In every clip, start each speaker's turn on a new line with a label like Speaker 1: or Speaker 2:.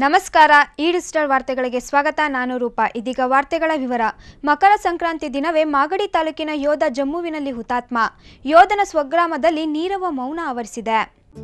Speaker 1: ನಮಸ್ಕಾರ ಈ ಡಿಜಿಟಲ್ ವಾರ್ತೆಗಳಿಗೆ ಸ್ವಾಗತ ನಾನು ರೂಪ ಇದೀಗ ವಾರ್ತೆಗಳ ವಿವರ ಮಕರ ಸಂಕ್ರಾಂತಿ ದಿನವೇ ಮಾಗಡಿ ತಾಲೂಕಿನ ಯೋಧ ಜಮ್ಮುವಿನಲ್ಲಿ ಹುತಾತ್ಮ ಯೋಧನ ಸ್ವಗ್ರಾಮದಲ್ಲಿ ನೀರವ ಮೌನ ಆವರಿಸಿದೆ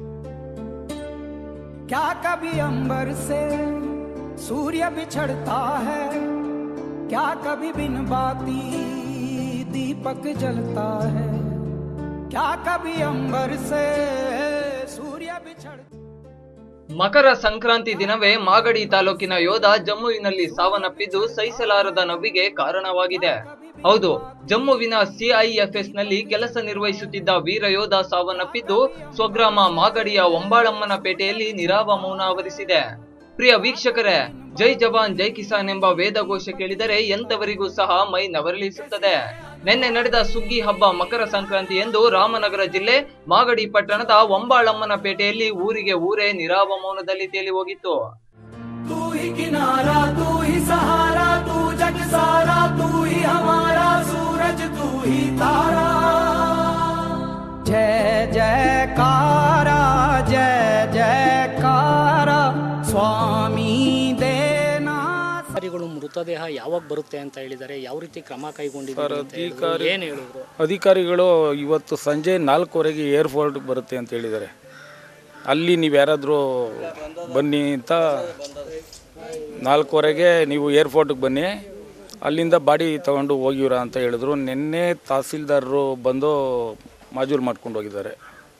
Speaker 2: क्या कभी अंबर से सूर्य बिछड़ता है क्या कभी बिन बाती दीपक जलता है क्या कभी अंबर से सूर्य बिछड़ता
Speaker 3: ಮಕರ ಸಂಕ್ರಾಂತಿ ದಿನವೇ ಮಾಗಡಿ ತಾಲೂಕಿನ ಯೋಧ ಜಮ್ಮುವಿನಲ್ಲಿ ಸಾವನ್ನಪ್ಪಿದ್ದು ಸಹಿಸಲಾರದ ನೋವಿಗೆ ಕಾರಣವಾಗಿದೆ ಹೌದು ಜಮ್ಮುವಿನ ಸಿಐಎಫ್ಎಸ್ ನಲ್ಲಿ ಕೆಲಸ ನಿರ್ವಹಿಸುತ್ತಿದ್ದ ವೀರ ಯೋಧ ಸಾವನ್ನಪ್ಪಿದ್ದು ಸ್ವಗ್ರಾಮ ಮಾಗಡಿಯ ಒಂಬಾಳಮ್ಮನ ಪೇಟೆಯಲ್ಲಿ ನಿರಾವ ಮೌನ ಆವರಿಸಿದೆ ಪ್ರಿಯ ವೀಕ್ಷಕರೇ ಜೈ ಜವಾನ್ ಜೈ ಕಿಸಾನ್ ಎಂಬ ವೇದಘೋಷ ಕೇಳಿದರೆ ಎಂತವರಿಗೂ ಸಹ ಮೈ ನವರಳಿಸುತ್ತದೆ ನಿನ್ನೆ ನಡೆದ ಸುಗ್ಗಿ ಹಬ್ಬ ಮಕರ ಸಂಕ್ರಾಂತಿ ಎಂದು ರಾಮನಗರ ಜಿಲ್ಲೆ ಮಾಗಡಿ ಪಟ್ಟಣದ ಒಂಬಾಳಮ್ಮನ ಪೇಟೆಯಲ್ಲಿ ಊರಿಗೆ ಊರೇ ನಿರಾವ ಮೌನದಲ್ಲಿ ತೇಲಿ ಹೋಗಿತ್ತು
Speaker 2: तू ही किनारा तू ही सहारा तू जग सारा तू ही हमारा सूरज तू ही तारा जय जयकारा जय जयकारा स्वामी देना
Speaker 4: ಅಧಿಕಾರಿಗಳು ಮೃತದೇಹ ಯಾವಾಗ ಬರುತ್ತೆ ಅಂತ ಹೇಳಿದ್ದಾರೆ ಯಾವ ರೀತಿ ಕ್ರಮ ಕೈಗೊಂಡಿದ್ದಾರೆ ಅಂತ ಹೇಳಿದ್ರು. ಏನ್ ಹೇಳಿದ್ರು
Speaker 5: ಅಧಿಕಾರಿಗಳು ಇವತ್ತು ಸಂಜೆ ನಾಲ್ಕುವರೆಗೆ ಏರ್ಪೋರ್ಟ್ಗೆ ಬರುತ್ತೆ ಅಂತ ಹೇಳಿದ್ದಾರೆ ಅಲ್ಲಿ ನೀವು ಯಾರಾದರೂ ಬನ್ನಿ ಅಂತ ನಾಲ್ಕುವರೆಗೆ ನೀವು ಏರ್ಪೋರ್ಟ್ಗೆ ಬನ್ನಿ ಅಲ್ಲಿಂದ ಬಾಡಿ ತಗೊಂಡು ಹೋಗಿವ್ರ ಅಂತ ಹೇಳಿದ್ರು ನಿನ್ನೆ ತಹಸೀಲ್ದಾರರು ಬಂದು ಮಾಜೂರು ಮಾಡ್ಕೊಂಡು ಹೋಗಿದ್ದಾರೆ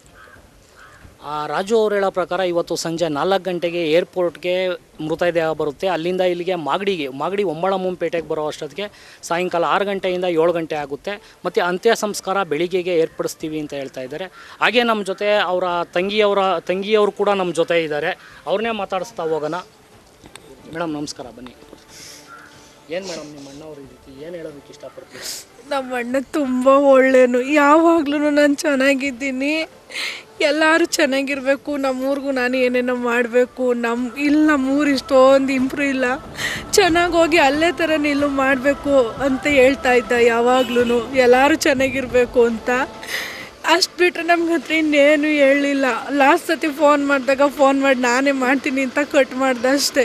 Speaker 4: ಆ ರಾಜು ಅವ್ರು ಹೇಳೋ ಪ್ರಕಾರ ಇವತ್ತು ಸಂಜೆ ನಾಲ್ಕು ಗಂಟೆಗೆ ಏರ್ಪೋರ್ಟ್ಗೆ ಮೃತದೇಹ ಬರುತ್ತೆ ಅಲ್ಲಿಂದ ಇಲ್ಲಿಗೆ ಮಾಗಡಿಗೆ ಮಾಗಡಿ ಒಂಬಳಮುಂಪೇಟೆಗೆ ಬರೋ ಅಷ್ಟೊತ್ತಿಗೆ ಸಾಯಂಕಾಲ ಆರು ಗಂಟೆಯಿಂದ ಏಳು ಗಂಟೆ ಆಗುತ್ತೆ ಮತ್ತು ಅಂತ್ಯ ಸಂಸ್ಕಾರ ಬೆಳಿಗ್ಗೆಗೆ ಏರ್ಪಡಿಸ್ತೀವಿ ಅಂತ ಹೇಳ್ತಾ ಇದ್ದಾರೆ ಹಾಗೆ ನಮ್ಮ ಜೊತೆ ಅವರ ತಂಗಿಯವರ ತಂಗಿಯವರು ಕೂಡ ನಮ್ಮ ಜೊತೆ ಇದ್ದಾರೆ ಅವ್ರನ್ನೇ ಮಾತಾಡಿಸ್ತಾ ಹೋಗೋಣ ಮೇಡಮ್ ನಮಸ್ಕಾರ ಬನ್ನಿ ಏನು ಮೇಡಮ್ ನಿಮ್ಮ ಅಣ್ಣವ್ರ ಈ ರೀತಿ ಏನು ಹೇಳೋದಕ್ಕೆ ಇಷ್ಟಪಡ್ತೀವಿ
Speaker 6: ನಮ್ಮ ಅಣ್ಣ ತುಂಬ ಒಳ್ಳೆಯನು ಯಾವಾಗಲೂ ನಾನು ಚೆನ್ನಾಗಿದ್ದೀನಿ ಎಲ್ಲರೂ ಚೆನ್ನಾಗಿರಬೇಕು ನಮ್ಮೂರಿಗೂ ನಾನು ಏನೇನೋ ಮಾಡಬೇಕು ನಮ್ಮ ಇಲ್ಲಿ ನಮ್ಮೂರು ಇಷ್ಟೊಂದು ಇಂಪ್ರೂವ್ ಇಲ್ಲ ಚೆನ್ನಾಗಿ ಹೋಗಿ ಅಲ್ಲೇ ಥರ ನಿಲ್ಲು ಮಾಡಬೇಕು ಅಂತ ಹೇಳ್ತಾ ಇದ್ದ ಯಾವಾಗ್ಲೂ ಎಲ್ಲರೂ ಚೆನ್ನಾಗಿರಬೇಕು ಅಂತ ಅಷ್ಟು ಬಿಟ್ಟರೆ ನಮ್ಗೆ ಹತ್ರ ಇನ್ನೇನು ಹೇಳಿಲ್ಲ ಲಾಸ್ಟ್ ಸತಿ ಫೋನ್ ಮಾಡಿದಾಗ ಫೋನ್ ಮಾಡಿ ನಾನೇ ಮಾಡ್ತೀನಿ ಅಂತ ಕಟ್ ಮಾಡ್ದೆ ಅಷ್ಟೇ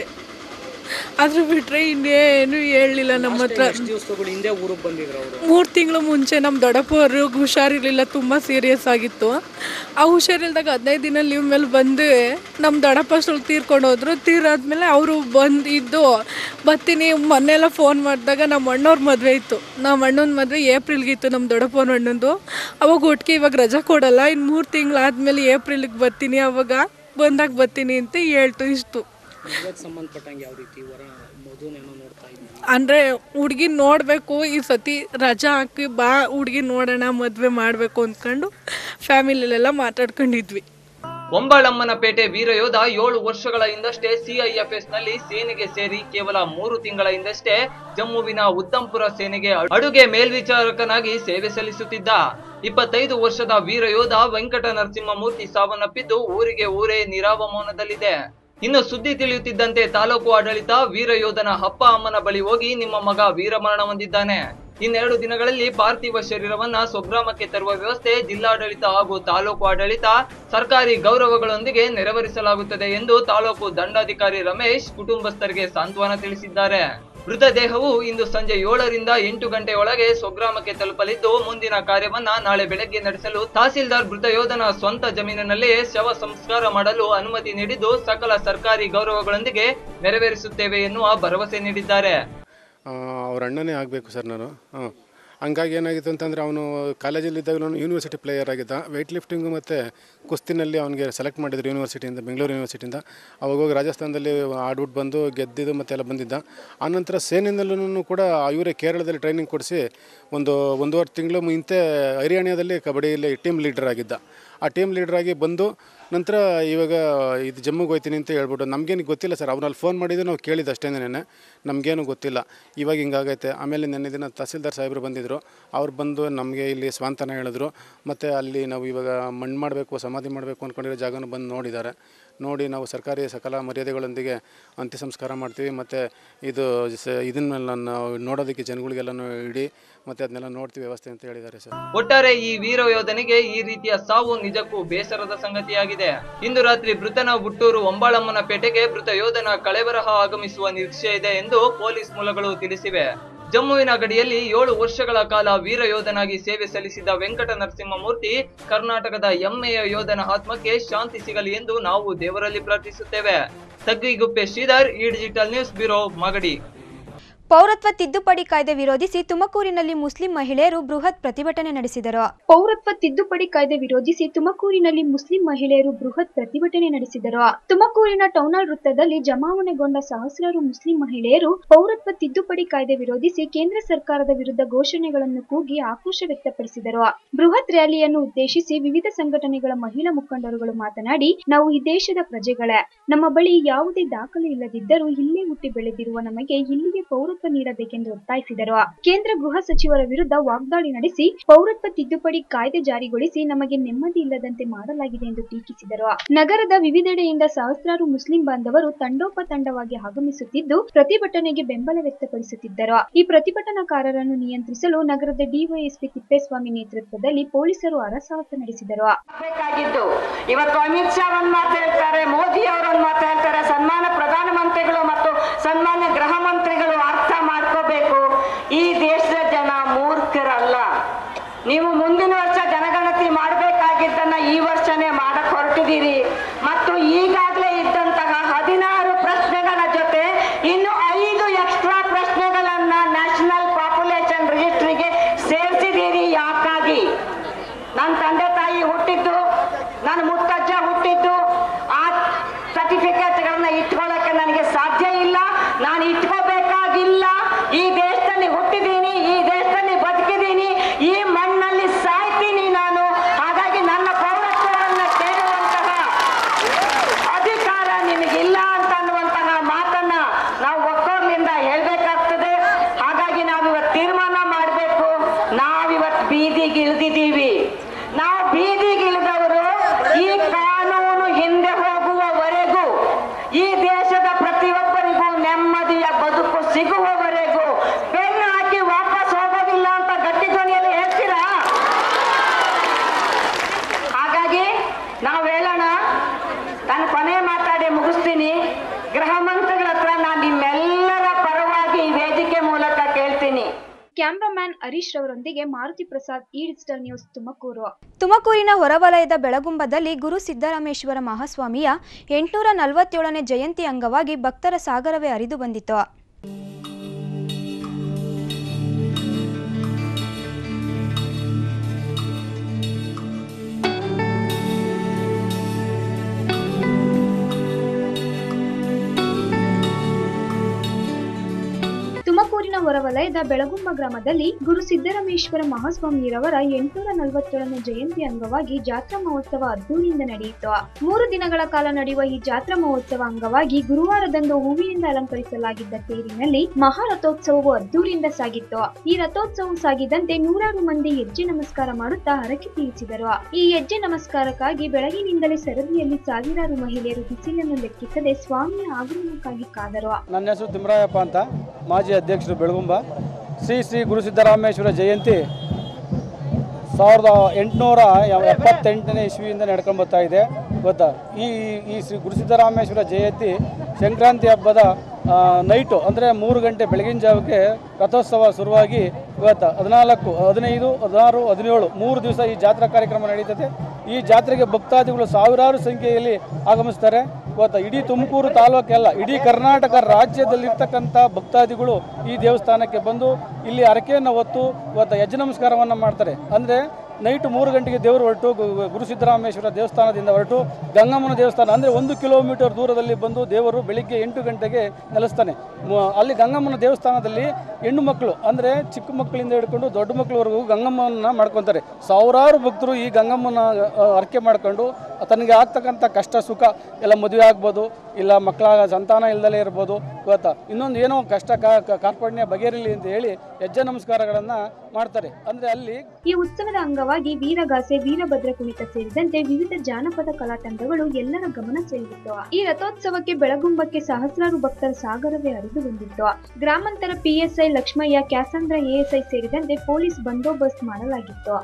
Speaker 6: ಅದ್ರ ಬಿಟ್ಟರೆ ಇನ್ನೇನು ಹೇಳಲಿಲ್ಲ ನಮ್ಮ ಹತ್ರ
Speaker 4: ಎಷ್ಟು ದಿವಸಗಳು ಹಿಂದೆ ಊರಿಗೆ ಬಂದಿದ್ರು ಅವರು
Speaker 6: ಮೂರು ತಿಂಗಳು ಮುಂಚೆ ನಮ್ಮ ದೊಡ್ಡಪ್ಪವ್ರಿಗೆ ಹುಷಾರಿರಲಿಲ್ಲ ತುಂಬ ಸೀರಿಯಸ್ ಆಗಿತ್ತು ಆ ಹುಷಾರಿಲ್ದಾಗ ಹದಿನೈದು ದಿನ ಲೀವ್ ಮೇಲೆ ಬಂದು ನಮ್ಮ ದೊಡ್ಡಪ್ಪ ಸ್ವಲ್ಪ ತೀರ್ಕೊಂಡು ಹೋದ್ರು ತೀರಾದ್ಮೇಲೆ ಅವರು ಬಂದು ಇದ್ದು ಬರ್ತೀನಿ ಮೊನ್ನೆಲ್ಲ ಫೋನ್ ಮಾಡಿದಾಗ ನಮ್ಮ ಅಣ್ಣವ್ರ ಮದುವೆ ಇತ್ತು ನಮ್ಮ ಅಣ್ಣನ ಮದುವೆ ಏಪ್ರಿಲ್ಗಿತ್ತು ನಮ್ಮ ದೊಡ್ಡಪ್ಪನ ಅಣ್ಣಂದು ಅವಾಗ ಒಟ್ಟಿಗೆ ಇವಾಗ ರಜಾ ಕೊಡಲ್ಲ ಇನ್ನು ಮೂರು ತಿಂಗಳಾದ್ಮೇಲೆ ಏಪ್ರಿಲ್ಗೆ ಬರ್ತೀನಿ ಅವಾಗ ಬಂದಾಗ ಬರ್ತೀನಿ ಅಂತ ಹೇಳ್ತು ಇಷ್ಟು
Speaker 4: ಮದುವೆಗೆ ಸಂಬಂಧಪಟ್ಟಂಗೆ ಯಾವ ರೀತಿ ವರ ಮದುನೇನೋ ನೋಡ್ತಾ ಇದ್ದೀನಿ
Speaker 6: ಅಂದರೆ ಹುಡ್ಗಿ ನೋಡಬೇಕು ಈ ಸತಿ ರಜಾ ಹಾಕಿ ಬಾ ಹುಡ್ಗಿ ನೋಡೋಣ ಮದುವೆ ಮಾಡಬೇಕು ಅಂದ್ಕೊಂಡು ಫ್ಯಾಮಿಲಿಲೆಲ್ಲ ಮಾತಾಡ್ಕೊಂಡಿದ್ವಿ
Speaker 3: ಒಂಬಾಳಮ್ಮನ ಪೇಟೆ ವೀರಯೋಧ ಏಳು ವರ್ಷಗಳ ಹಿಂದಷ್ಟೇ ಸಿಐಎಫ್ಎಸ್ ನಲ್ಲಿ ಸೇನೆಗೆ ಸೇರಿ ಕೇವಲ ಮೂರು ತಿಂಗಳ ಹಿಂದಷ್ಟೇ ಜಮ್ಮುವಿನ ಉತ್ತಂಪುರ ಸೇನೆಗೆ ಅಡುಗೆ ಮೇಲ್ವಿಚಾರಕನಾಗಿ ಸೇವೆ ಸಲ್ಲಿಸುತ್ತಿದ್ದ ಇಪ್ಪತ್ತೈದು ವರ್ಷದ ವೀರಯೋಧ ವೆಂಕಟ ನರಸಿಂಹಮೂರ್ತಿ ಸಾವನ್ನಪ್ಪಿದ್ದು ಊರಿಗೆ ಊರೇ ನಿರಾವ ಮೌನದಲ್ಲಿದೆ ಇನ್ನು ಸುದ್ದಿ ತಿಳಿಯುತ್ತಿದ್ದಂತೆ ತಾಲೂಕು ಆಡಳಿತ ವೀರಯೋಧನ ಅಪ್ಪ ಅಮ್ಮನ ಬಳಿ ಹೋಗಿ ನಿಮ್ಮ ಮಗ ವೀರಮರಣ ಹೊಂದಿದ್ದಾನೆ ಇನ್ನೆರಡು ದಿನಗಳಲ್ಲಿ ಪಾರ್ಥಿವ ಶರೀರವನ್ನ ಸ್ವಗ್ರಾಮಕ್ಕೆ ತರುವ ವ್ಯವಸ್ಥೆ ಜಿಲ್ಲಾಡಳಿತ ಹಾಗೂ ತಾಲೂಕು ಆಡಳಿತ ಸರ್ಕಾರಿ ಗೌರವಗಳೊಂದಿಗೆ ನೆರವೇರಿಸಲಾಗುತ್ತದೆ ಎಂದು ತಾಲೂಕು ದಂಡಾಧಿಕಾರಿ ರಮೇಶ್ ಕುಟುಂಬಸ್ಥರಿಗೆ ಸಾಂತ್ವನ ತಿಳಿಸಿದ್ದಾರೆ ಮೃತದೇಹವು ಇಂದು ಸಂಜೆ ಏಳರಿಂದ ಎಂಟು ಗಂಟೆಯೊಳಗೆ ಸ್ವಗ್ರಾಮಕ್ಕೆ ತಲುಪಲಿದ್ದು ಮುಂದಿನ ಕಾರ್ಯವನ್ನ ನಾಳೆ ಬೆಳಗ್ಗೆ ನಡೆಸಲು ತಹಸೀಲ್ದಾರ್ ಮೃತ ಯೋಧನ ಸ್ವಂತ ಜಮೀನಿನಲ್ಲಿಯೇ ಶವ ಸಂಸ್ಕಾರ ಮಾಡಲು ಅನುಮತಿ ನೀಡಿದ್ದು ಸಕಲ ಸರ್ಕಾರಿ ಗೌರವಗಳೊಂದಿಗೆ ನೆರವೇರಿಸುತ್ತೇವೆ ಎನ್ನುವ ಭರವಸೆ ನೀಡಿದ್ದಾರೆ
Speaker 7: ಅವ್ರ ಅಣ್ಣನೇ ಆಗಬೇಕು ಸರ್ ನಾನು ಹಾಂ ಹಂಗಾಗಿ ಏನಾಗಿತ್ತು ಅಂತಂದರೆ ಅವನು ಕಾಲೇಜಲ್ಲಿದ್ದಾಗ ಯೂನಿವರ್ಸಿಟಿ ಪ್ಲೇಯರ್ ಆಗಿದ್ದ ವೆಯ್ಟ್ ಲಿಫ್ಟಿಂಗು ಮತ್ತು ಕುಸ್ತಿನಲ್ಲಿ ಅವನಿಗೆ ಸೆಲೆಕ್ಟ್ ಮಾಡಿದ್ರು ಯೂನಿವರ್ಸಿಟಿಯಿಂದ ಬೆಂಗಳೂರು ಯೂನಿವರ್ಸಿಟಿಯಿಂದ ಅವಾಗ ಹೋಗಿ ರಾಜಸ್ಥಾನದಲ್ಲಿ ಆಡ್ಬಿಟ್ಟು ಬಂದು ಗೆದ್ದಿದ್ದು ಮತ್ತೆಲ್ಲ ಬಂದಿದ್ದ ಆನಂತರ ಸೇನೆಯಲ್ಲೂ ಕೂಡ ಇವರೇ ಕೇರಳದಲ್ಲಿ ಟ್ರೈನಿಂಗ್ ಕೊಡಿಸಿ ಒಂದು ಒಂದೂವರೆ ತಿಂಗಳು ಹಿಂದೆ ಹರಿಯಾಣದಲ್ಲಿ ಕಬಡ್ಡಿಯಲ್ಲಿ ಟೀಮ್ ಲೀಡರ್ ಆಗಿದ್ದ ಆ ಟೀಮ್ ಲೀಡರ್ ಆಗಿ ಬಂದು ನಂತರ ಇವಾಗ ಇದು ಜಮ್ಮುಗೆ ಹೋಗ್ತೀನಿ ಅಂತ ಹೇಳ್ಬಿಟ್ಟು ನಮಗೇನು ಗೊತ್ತಿಲ್ಲ ಸರ್ ಅವ್ನಲ್ಲಿ ಫೋನ್ ಮಾಡಿದ್ದು ನಾವು ಕೇಳಿದ್ದು ಅಷ್ಟೇ ನೆನೆ ನಮಗೇನು ಗೊತ್ತಿಲ್ಲ ಇವಾಗ ಹಿಂಗಾಗೈತೆ ಆಮೇಲೆ ನೆನ್ನೆ ದಿನ ತಹಸೀಲ್ದಾರ್ ಸಾಹೇಬರು ಬಂದಿದ್ದರು ಅವ್ರು ಬಂದು ನಮಗೆ ಇಲ್ಲಿ ಸ್ವಾಂತನ ಹೇಳಿದ್ರು ಮತ್ತು ಅಲ್ಲಿ ನಾವು ಇವಾಗ ಮಣ್ಣು ಮಾಡಬೇಕು ಸಮಾಧಿ ಮಾಡಬೇಕು ಅಂದ್ಕೊಂಡಿರೋ ಜಾಗನೂ ಬಂದು ನೋಡಿದ್ದಾರೆ ನೋಡಿ ನಾವು ಸರ್ಕಾರಿ ಸಕಲ ಮರ್ಯಾದೆಗಳೊಂದಿಗೆ ಅಂತ್ಯ ಸಂಸ್ಕಾರ ಮಾಡ್ತೀವಿ ಮತ್ತು ಇದು ಸ ಇದನ್ನೆಲ್ಲ ನಾವು ನೋಡೋದಕ್ಕೆ ಜನಗಳಿಗೆಲ್ಲನೂ ಇಡಿ ಮತ್ತು ಅದನ್ನೆಲ್ಲ ನೋಡ್ತೀವಿ ವ್ಯವಸ್ಥೆ ಅಂತ ಹೇಳಿದ್ದಾರೆ ಸರ್
Speaker 3: ಒಟ್ಟಾರೆ ಈ ವೀರ ಯೋಧನಿಗೆ ಈ ರೀತಿಯ ಸಾವು ನಿಜಕ್ಕೂ ಬೇಸರದ ಸಂಗತಿಯಾಗಿದೆ ಇಂದು ರಾತ್ರಿ ಮೃತನ ಹುಟ್ಟೂರು ಒಂಬಾಳಮ್ಮನ ಪೇಟೆಗೆ ಮೃತ ಯೋಧನ ಕಳೆಬರಹ ಆಗಮಿಸುವ ನಿರೀಕ್ಷೆ ಇದೆ ಎಂದು ಪೊಲೀಸ್ ಮೂಲಗಳು ತಿಳಿಸಿವೆ ಜಮ್ಮುವಿನ ಗಡಿಯಲ್ಲಿ ಏಳು ವರ್ಷಗಳ ಕಾಲ ವೀರ ಯೋಧನಾಗಿ ಸೇವೆ ಸಲ್ಲಿಸಿದ ವೆಂಕಟ ನರಸಿಂಹಮೂರ್ತಿ ಕರ್ನಾಟಕದ ಹೆಮ್ಮೆಯ ಯೋಧನ ಆತ್ಮಕ್ಕೆ ಶಾಂತಿ ಸಿಗಲಿ ಎಂದು ನಾವು ದೇವರಲ್ಲಿ ಪ್ರಾರ್ಥಿಸುತ್ತೇವೆ ತಗ್ಗಿಗುಪ್ಪೆ ಶ್ರೀಧರ್ ಈ ಡಿಜಿಟಲ್ ನ್ಯೂಸ್ ಬ್ಯೂರೋ ಮಾಗಡಿ
Speaker 1: ಪೌರತ್ವ ತಿದ್ದುಪಡಿ ಕಾಯ್ದೆ ವಿರೋಧಿಸಿ ತುಮಕೂರಿನಲ್ಲಿ ಮುಸ್ಲಿಂ ಮಹಿಳೆಯರು ಬೃಹತ್ ಪ್ರತಿಭಟನೆ ನಡೆಸಿದರು
Speaker 8: ಪೌರತ್ವ ತಿದ್ದುಪಡಿ ಕಾಯ್ದೆ ವಿರೋಧಿಸಿ ತುಮಕೂರಿನಲ್ಲಿ ಮುಸ್ಲಿಂ ಮಹಿಳೆಯರು ಬೃಹತ್ ಪ್ರತಿಭಟನೆ ನಡೆಸಿದರು ತುಮಕೂರಿನ ಟೌನಾಲ್ ವೃತ್ತದಲ್ಲಿ ಜಮಾವಣೆಗೊಂಡ ಸಹಸ್ರಾರು ಮುಸ್ಲಿಂ ಮಹಿಳೆಯರು ಪೌರತ್ವ ತಿದ್ದುಪಡಿ ಕಾಯ್ದೆ ವಿರೋಧಿಸಿ ಕೇಂದ್ರ ಸರ್ಕಾರದ ವಿರುದ್ಧ ಘೋಷಣೆಗಳನ್ನು ಕೂಗಿ ಆಕ್ರೋಶ ವ್ಯಕ್ತಪಡಿಸಿದರು ಬೃಹತ್ ರ್ಯಾಲಿಯನ್ನು ಉದ್ದೇಶಿಸಿ ವಿವಿಧ ಸಂಘಟನೆಗಳ ಮಹಿಳಾ ಮುಖಂಡರುಗಳು ಮಾತನಾಡಿ ನಾವು ಈ ದೇಶದ ಪ್ರಜೆಗಳೇ ನಮ್ಮ ಬಳಿ ಯಾವುದೇ ದಾಖಲೆ ಇಲ್ಲದಿದ್ದರೂ ಇಲ್ಲೇ ಹುಟ್ಟಿ ಬೆಳೆದಿರುವ ನಮಗೆ ಇಲ್ಲಿಗೆ ಪೌರತ್ವ ನೀಡಬೇಕೆಂದು ಒತ್ತಾಯಿಸಿದರು ಕೇಂದ್ರ ಗೃಹ ಸಚಿವರ ವಿರುದ್ಧ ವಾಗ್ದಾಳಿ ನಡೆಸಿ ಪೌರತ್ವ ತಿದ್ದುಪಡಿ ಕಾಯ್ದೆ ಜಾರಿಗೊಳಿಸಿ ನಮಗೆ ನೆಮ್ಮದಿ ಇಲ್ಲದಂತೆ ಮಾಡಲಾಗಿದೆ ಎಂದು ಟೀಕಿಸಿದರು ನಗರದ ವಿವಿಧೆಡೆಯಿಂದ ಸಹಸ್ರಾರು ಮುಸ್ಲಿಂ ಬಾಂಧವರು ತಂಡೋಪತಂಡವಾಗಿ ಆಗಮಿಸುತ್ತಿದ್ದು ಪ್ರತಿಭಟನೆಗೆ ಬೆಂಬಲ ವ್ಯಕ್ತಪಡಿಸುತ್ತಿದ್ದರು ಈ ಪ್ರತಿಭಟನಾಕಾರರನ್ನು ನಿಯಂತ್ರಿಸಲು ನಗರದ ಡಿವೈಎಸ್ಪಿ ತಿಪ್ಪೇಸ್ವಾಮಿ ನೇತೃತ್ವದಲ್ಲಿ ಪೊಲೀಸರು ಹರಸಾಹಸ ನಡೆಸಿದರು
Speaker 9: ಬೇಕಾಗಿದ್ದು ಇವತ್ತು ಅಮಿತ್ ಶಾ ಒಂದ್ ಮಾತು ಹೇಳ್ತಾರೆ ಮೋದಿ ಅವರು ಒಂದ್ ಮಾತು ಹೇಳ್ತಾರೆ ಸನ್ಮಾನ ಪ್ರಧಾನಮಂತ್ರಿಗಳು ಮತ್ತು ಸನ್ಮಾನ್ಯ ಗೃಹ ಮಂತ್ರಿಗಳು ಅರ್ಥ ಮಾಡ್ಕೋಬೇಕು ಈ ದೇಶದ ಜನ ಮೂರ್ಖರಲ್ಲ ನೀವು ಮುಂದಿನ ವರ್ಷ ಜನಗಣತಿ ಮಾಡಬೇಕಾಗಿದ್ದನ್ನ ಈ ವರ್ಷನೇ ಮಾಡಕ್ ಹೊರಟಿದ್ದೀರಿ ಮತ್ತು ಈಗಾಗಲೇ ಇದ್ದಂತಹ ಹದಿನಾರು ಪ್ರಶ್ನೆಗಳ ಜೊತೆ ಇನ್ನು ಐದು ಎಕ್ಸ್ಟ್ರಾ ಪ್ರಶ್ನೆಗಳನ್ನ ನ್ಯಾಷನಲ್ ಪಾಪ್ಯುಲೇಷನ್ ರಿಜಿಸ್ಟ್ರಿಗೆ ಸೇರಿಸಿದ್ದೀರಿ ಯಾಕಾಗಿ ನನ್ನ ತಂದೆ ತಾಯಿ ಹುಟ್ಟಿದ್ದು ನನ್ನ ಮುತ್ತಜ್ಜ ಹುಟ್ಟಿದ್ದು ಆ ಸರ್ಟಿಫಿಕೇಟ್ಗಳನ್ನ ಇಟ್ಕೊಳ್ಳೋಕೆ ನನಗೆ ಸಾಧ್ಯ ಇಲ್ಲ ನಾನು ಇಟ್ಕೋಬೇಕಾಗಿಲ್ಲ ಈ ದೇಶದಲ್ಲಿ ಹುಟ್ಟಿದ್ದೀನಿ ಈ ದೇಶದಲ್ಲಿ ಬದುಕಿದ್ದೀನಿ ಈ ಮಣ್ಣಲ್ಲಿ ಸಾಯ್ತೀನಿ ನಾನು ಹಾಗಾಗಿ ನನ್ನ ಪೌರತ್ವವನ್ನು ಕೇಳುವಂತಹ ಅಧಿಕಾರ ನಿಮಗಿಲ್ಲ ಅಂತ ಅನ್ನುವಂತಹ ಮಾತನ್ನ ನಾವು ಒಕ್ಕೋರ್ಲಿಂದ ಹೇಳ್ಬೇಕಾಗ್ತದೆ ಹಾಗಾಗಿ ನಾವು ಇವತ್ತು ತೀರ್ಮಾನ ಮಾಡಬೇಕು ನಾವಿವತ್ತು ಬೀದಿಗೆ ಇಳಿದಿದ್ದೀವಿ ನಾವು ಬೀದಿಗೆ ಇಳಿದವರು ಈ ಕಾನೂನು ಹಿಂದೆ ಹೋಗುವವರೆಗೂ ಈ ದೇಶದ ಪ್ರತಿಯೊಬ್ಬರಿಗೂ ನೆಮ್ಮದಿಯ ಬದುಕು ಸಿಗುವವರೆಗೂ ಬೆನ್ನು ಹಾಕಿ ವಾಪಸ್ ಹೋಗೋದಿಲ್ಲ ಅಂತ ಗಟ್ಟಿ ಧ್ವನಿಯಲ್ಲಿ ಹೇಳ್ತೀರಾ ಹಾಗಾಗಿ ನಾವು ಹೇಳೋಣ ನಾನು ಕೊನೆ ಮಾತಾಡಿ ಮುಗಿಸ್ತೀನಿ ಗೃಹ ಮಂತ್ರಿಗಳ ಹತ್ರ ನಾನು ನಿಮ್ಮೆಲ್ಲರ ಪರವಾಗಿ ಈ ವೇದಿಕೆ ಮೂಲಕ ಕೇಳ್ತೀನಿ
Speaker 8: ಕ್ಯಾಮ್ರಾಮ್ಯಾನ್ ಹರೀಶ್ ರವರೊಂದಿಗೆ ಮಾರುತಿ ಪ್ರಸಾದ್ ಈ ಡಿಜಿಟಲ್ ನ್ಯೂಸ್ ತುಮಕೂರು
Speaker 1: ತುಮಕೂರಿನ ಹೊರವಲಯದ ಬೆಳಗುಂಬದಲ್ಲಿ ಗುರು ಸಿದ್ದರಾಮೇಶ್ವರ ಮಹಾಸ್ವಾಮಿಯ ಎಂಟುನೂರ ನಲವತ್ತೇಳನೇ ಜಯಂತಿ ಅಂಗವಾಗಿ ಭಕ್ತರ ಸಾಗರವೇ ಹರಿದು ಬಂದಿತು
Speaker 8: ತುಮಕೂರಿನ ಹೊರವಲಯದ ಬೆಳಗುಂಬ ಗ್ರಾಮದಲ್ಲಿ ಗುರು ಸಿದ್ದರಾಮೇಶ್ವರ ಮಹಾಸ್ವಾಮಿಯರವರ ಎಂಟುನೂರ ನಲವತ್ತೇಳನೇ ಜಯಂತಿ ಅಂಗವಾಗಿ ಜಾತ್ರಾ ಮಹೋತ್ಸವ ಅದ್ದೂರಿಯಿಂದ ನಡೆಯಿತು ಮೂರು ದಿನಗಳ ಕಾಲ ನಡೆಯುವ ಈ ಜಾತ್ರಾ ಮಹೋತ್ಸವ ಅಂಗವಾಗಿ ಗುರುವಾರದಂದು ಹೂವಿನಿಂದ ಅಲಂಕರಿಸಲಾಗಿದ್ದ ತೇರಿನಲ್ಲಿ ಮಹಾರಥೋತ್ಸವವು ಅದ್ದೂರಿಯಿಂದ ಸಾಗಿತ್ತು ಈ ರಥೋತ್ಸವ ಸಾಗಿದಂತೆ ನೂರಾರು ಮಂದಿ ಹೆಜ್ಜೆ ನಮಸ್ಕಾರ ಮಾಡುತ್ತಾ ಹರಕೆ ತೀರಿಸಿದರು ಈ ಹೆಜ್ಜೆ ನಮಸ್ಕಾರಕ್ಕಾಗಿ ಬೆಳಗಿನಿಂದಲೇ ಸರದಿಯಲ್ಲಿ ಸಾವಿರಾರು ಮಹಿಳೆಯರು ಬಿಸಿಲನ್ನು ಲೆಕ್ಕಿಸದೆ ಸ್ವಾಮಿಯ ಆಗಮನಕ್ಕಾಗಿ ಕಾದರು
Speaker 10: ನನ್ನ ಹೆಸರು ತಿಮ್ಮರಾಯಪ್ಪ ಅಂತ ಮಾಜಿ ಅಧ್ಯಕ್ಷರು ಬೆಳಗುಂಬ ಶ್ರೀ ಶ್ರೀ ಗುರು ಸಿದ್ದರಾಮೇಶ್ವರ ಜಯಂತಿ ಸಾವಿರದ ಎಂಟುನೂರ ಎಪ್ಪತ್ತೆಂಟನೇ ಇಸ್ವಿಯಿಂದ ನಡ್ಕೊಂಡು ಬರ್ತಾ ಇದೆ ಗೊತ್ತಾ ಈ ಈ ಶ್ರೀ ಗುರು ಸಿದ್ದರಾಮೇಶ್ವರ ಜಯಂತಿ ಸಂಕ್ರಾಂತಿ ಹಬ್ಬದ ಆ, ನೈಟು ಅಂದರೆ ಮೂರು ಗಂಟೆ ಬೆಳಗಿನ ಜಾವಕ್ಕೆ ರಥೋತ್ಸವ ಶುರುವಾಗಿ ಇವತ್ತು ಹದಿನಾಲ್ಕು ಹದಿನೈದು ಹದಿನಾರು ಹದಿನೇಳು ಮೂರು ದಿವಸ ಈ ಜಾತ್ರಾ ಕಾರ್ಯಕ್ರಮ ನಡೀತದೆ ಈ ಜಾತ್ರೆಗೆ ಭಕ್ತಾದಿಗಳು ಸಾವಿರಾರು ಸಂಖ್ಯೆಯಲ್ಲಿ ಆಗಮಿಸ್ತಾರೆ ಇವತ್ತು ಇಡೀ ತುಮಕೂರು ತಾಲೂಕೆಲ್ಲ ಇಡೀ ಕರ್ನಾಟಕ ರಾಜ್ಯದಲ್ಲಿರ್ತಕ್ಕಂಥ ಭಕ್ತಾದಿಗಳು ಈ ದೇವಸ್ಥಾನಕ್ಕೆ ಬಂದು ಇಲ್ಲಿ ಹರಕೆಯನ್ನು ಹೊತ್ತು ಇವತ್ತು ಯಜ್ಞ ನಮಸ್ಕಾರವನ್ನು ಮಾಡ್ತಾರೆ ಅಂದರೆ ನೈಟ್ ಮೂರು ಗಂಟೆಗೆ ದೇವರು ಹೊರಟು ಗು- ಗುರು ಸಿದ್ದರಾಮೇಶ್ವರ ದೇವಸ್ಥಾನದಿಂದ ಹೊರಟು ಗಂಗಮ್ಮನ ದೇವಸ್ಥಾನ ಅಂದರೆ ಒಂದು ಕಿಲೋಮೀಟರ್ ದೂರದಲ್ಲಿ ಬಂದು ದೇವರು ಬೆಳಿಗ್ಗೆ ಎಂಟು ಗಂಟೆಗೆ ನೆಲೆಸ್ತಾನೆ ಮ- ಅಲ್ಲಿ ಗಂಗಮ್ಮನ ದೇವಸ್ಥಾನದಲ್ಲಿ ಹೆಣ್ಣು ಮಕ್ಕಳು ಅಂದರೆ ಚಿಕ್ಕ ಮಕ್ಕಳಿಂದ ಹಿಡ್ಕೊಂಡು ದೊಡ್ಡ ಮಕ್ಕಳವರೆಗೂ ಗಂಗಮ್ಮನ ಮಾಡ್ಕೊತಾರೆ ಸಾವಿರಾರು ಭಕ್ತರು ಈ ಗಂಗಮ್ಮನ ಆ, ಹರಕೆ ಮಾಡ್ಕೊಂಡು ತನಗೆ ಆಗ್ತಕ್ಕಂಥ ಕಷ್ಟ ಸುಖ ಎಲ್ಲ ಮದುವೆ ಆಗ್ಬೋದು ಇಲ್ಲ ಮಕ್ಕಳ ಸಂತಾನ ಇಲ್ದಲೇ ಇರ್ಬೋದು ಗೊತ್ತಾ ಇನ್ನೊಂದು ಏನೋ ಕಷ್ಟ ಕಾ- ಕಾ- ಕಾರ್ಪಣ್ಯ ಬಗೆಹರಿಲಿ ಅಂತ ಹೇಳಿ ಹೆಜ್ಜೆ ನಮಸ್ಕಾರಗಳನ್ನು ಮಾಡ್ತಾರೆ ಅಂದರೆ ಅಲ್ಲಿ
Speaker 8: ಈ ಉತ್ಸವದ ಅಂಗವಾಗಿ ವೀರಗಾಸೆ ವೀರಭದ್ರ ಕುಣಿತ ಸೇರಿದಂತೆ ವಿವಿಧ ಜಾನಪದ ಕಲಾ ತಂಡಗಳು ಎಲ್ಲರ ಗಮನ ಸೆಳೆದಿತ್ತು ಈ ರಥೋತ್ಸವಕ್ಕೆ ಬೆಳಗುಂಬಕ್ಕೆ ಸಹಸ್ರಾರು ಭಕ್ತರ ಸಾಗರವೇ ಹರಿದು ಬಂದಿತ್ತು ಗ್ರಾಮಾಂತರ ಪಿಎಸ್ಐ ಲಕ್ಷ್ಮಯ್ಯ ಕ್ಯಾಸಂದ್ರ ಎಎಸ್ಐ ಸೇರಿದಂತೆ ಪೊಲೀಸ್ ಬಂದೋಬಸ್ತ್ ಮಾಡಲಾಗಿತ್ತು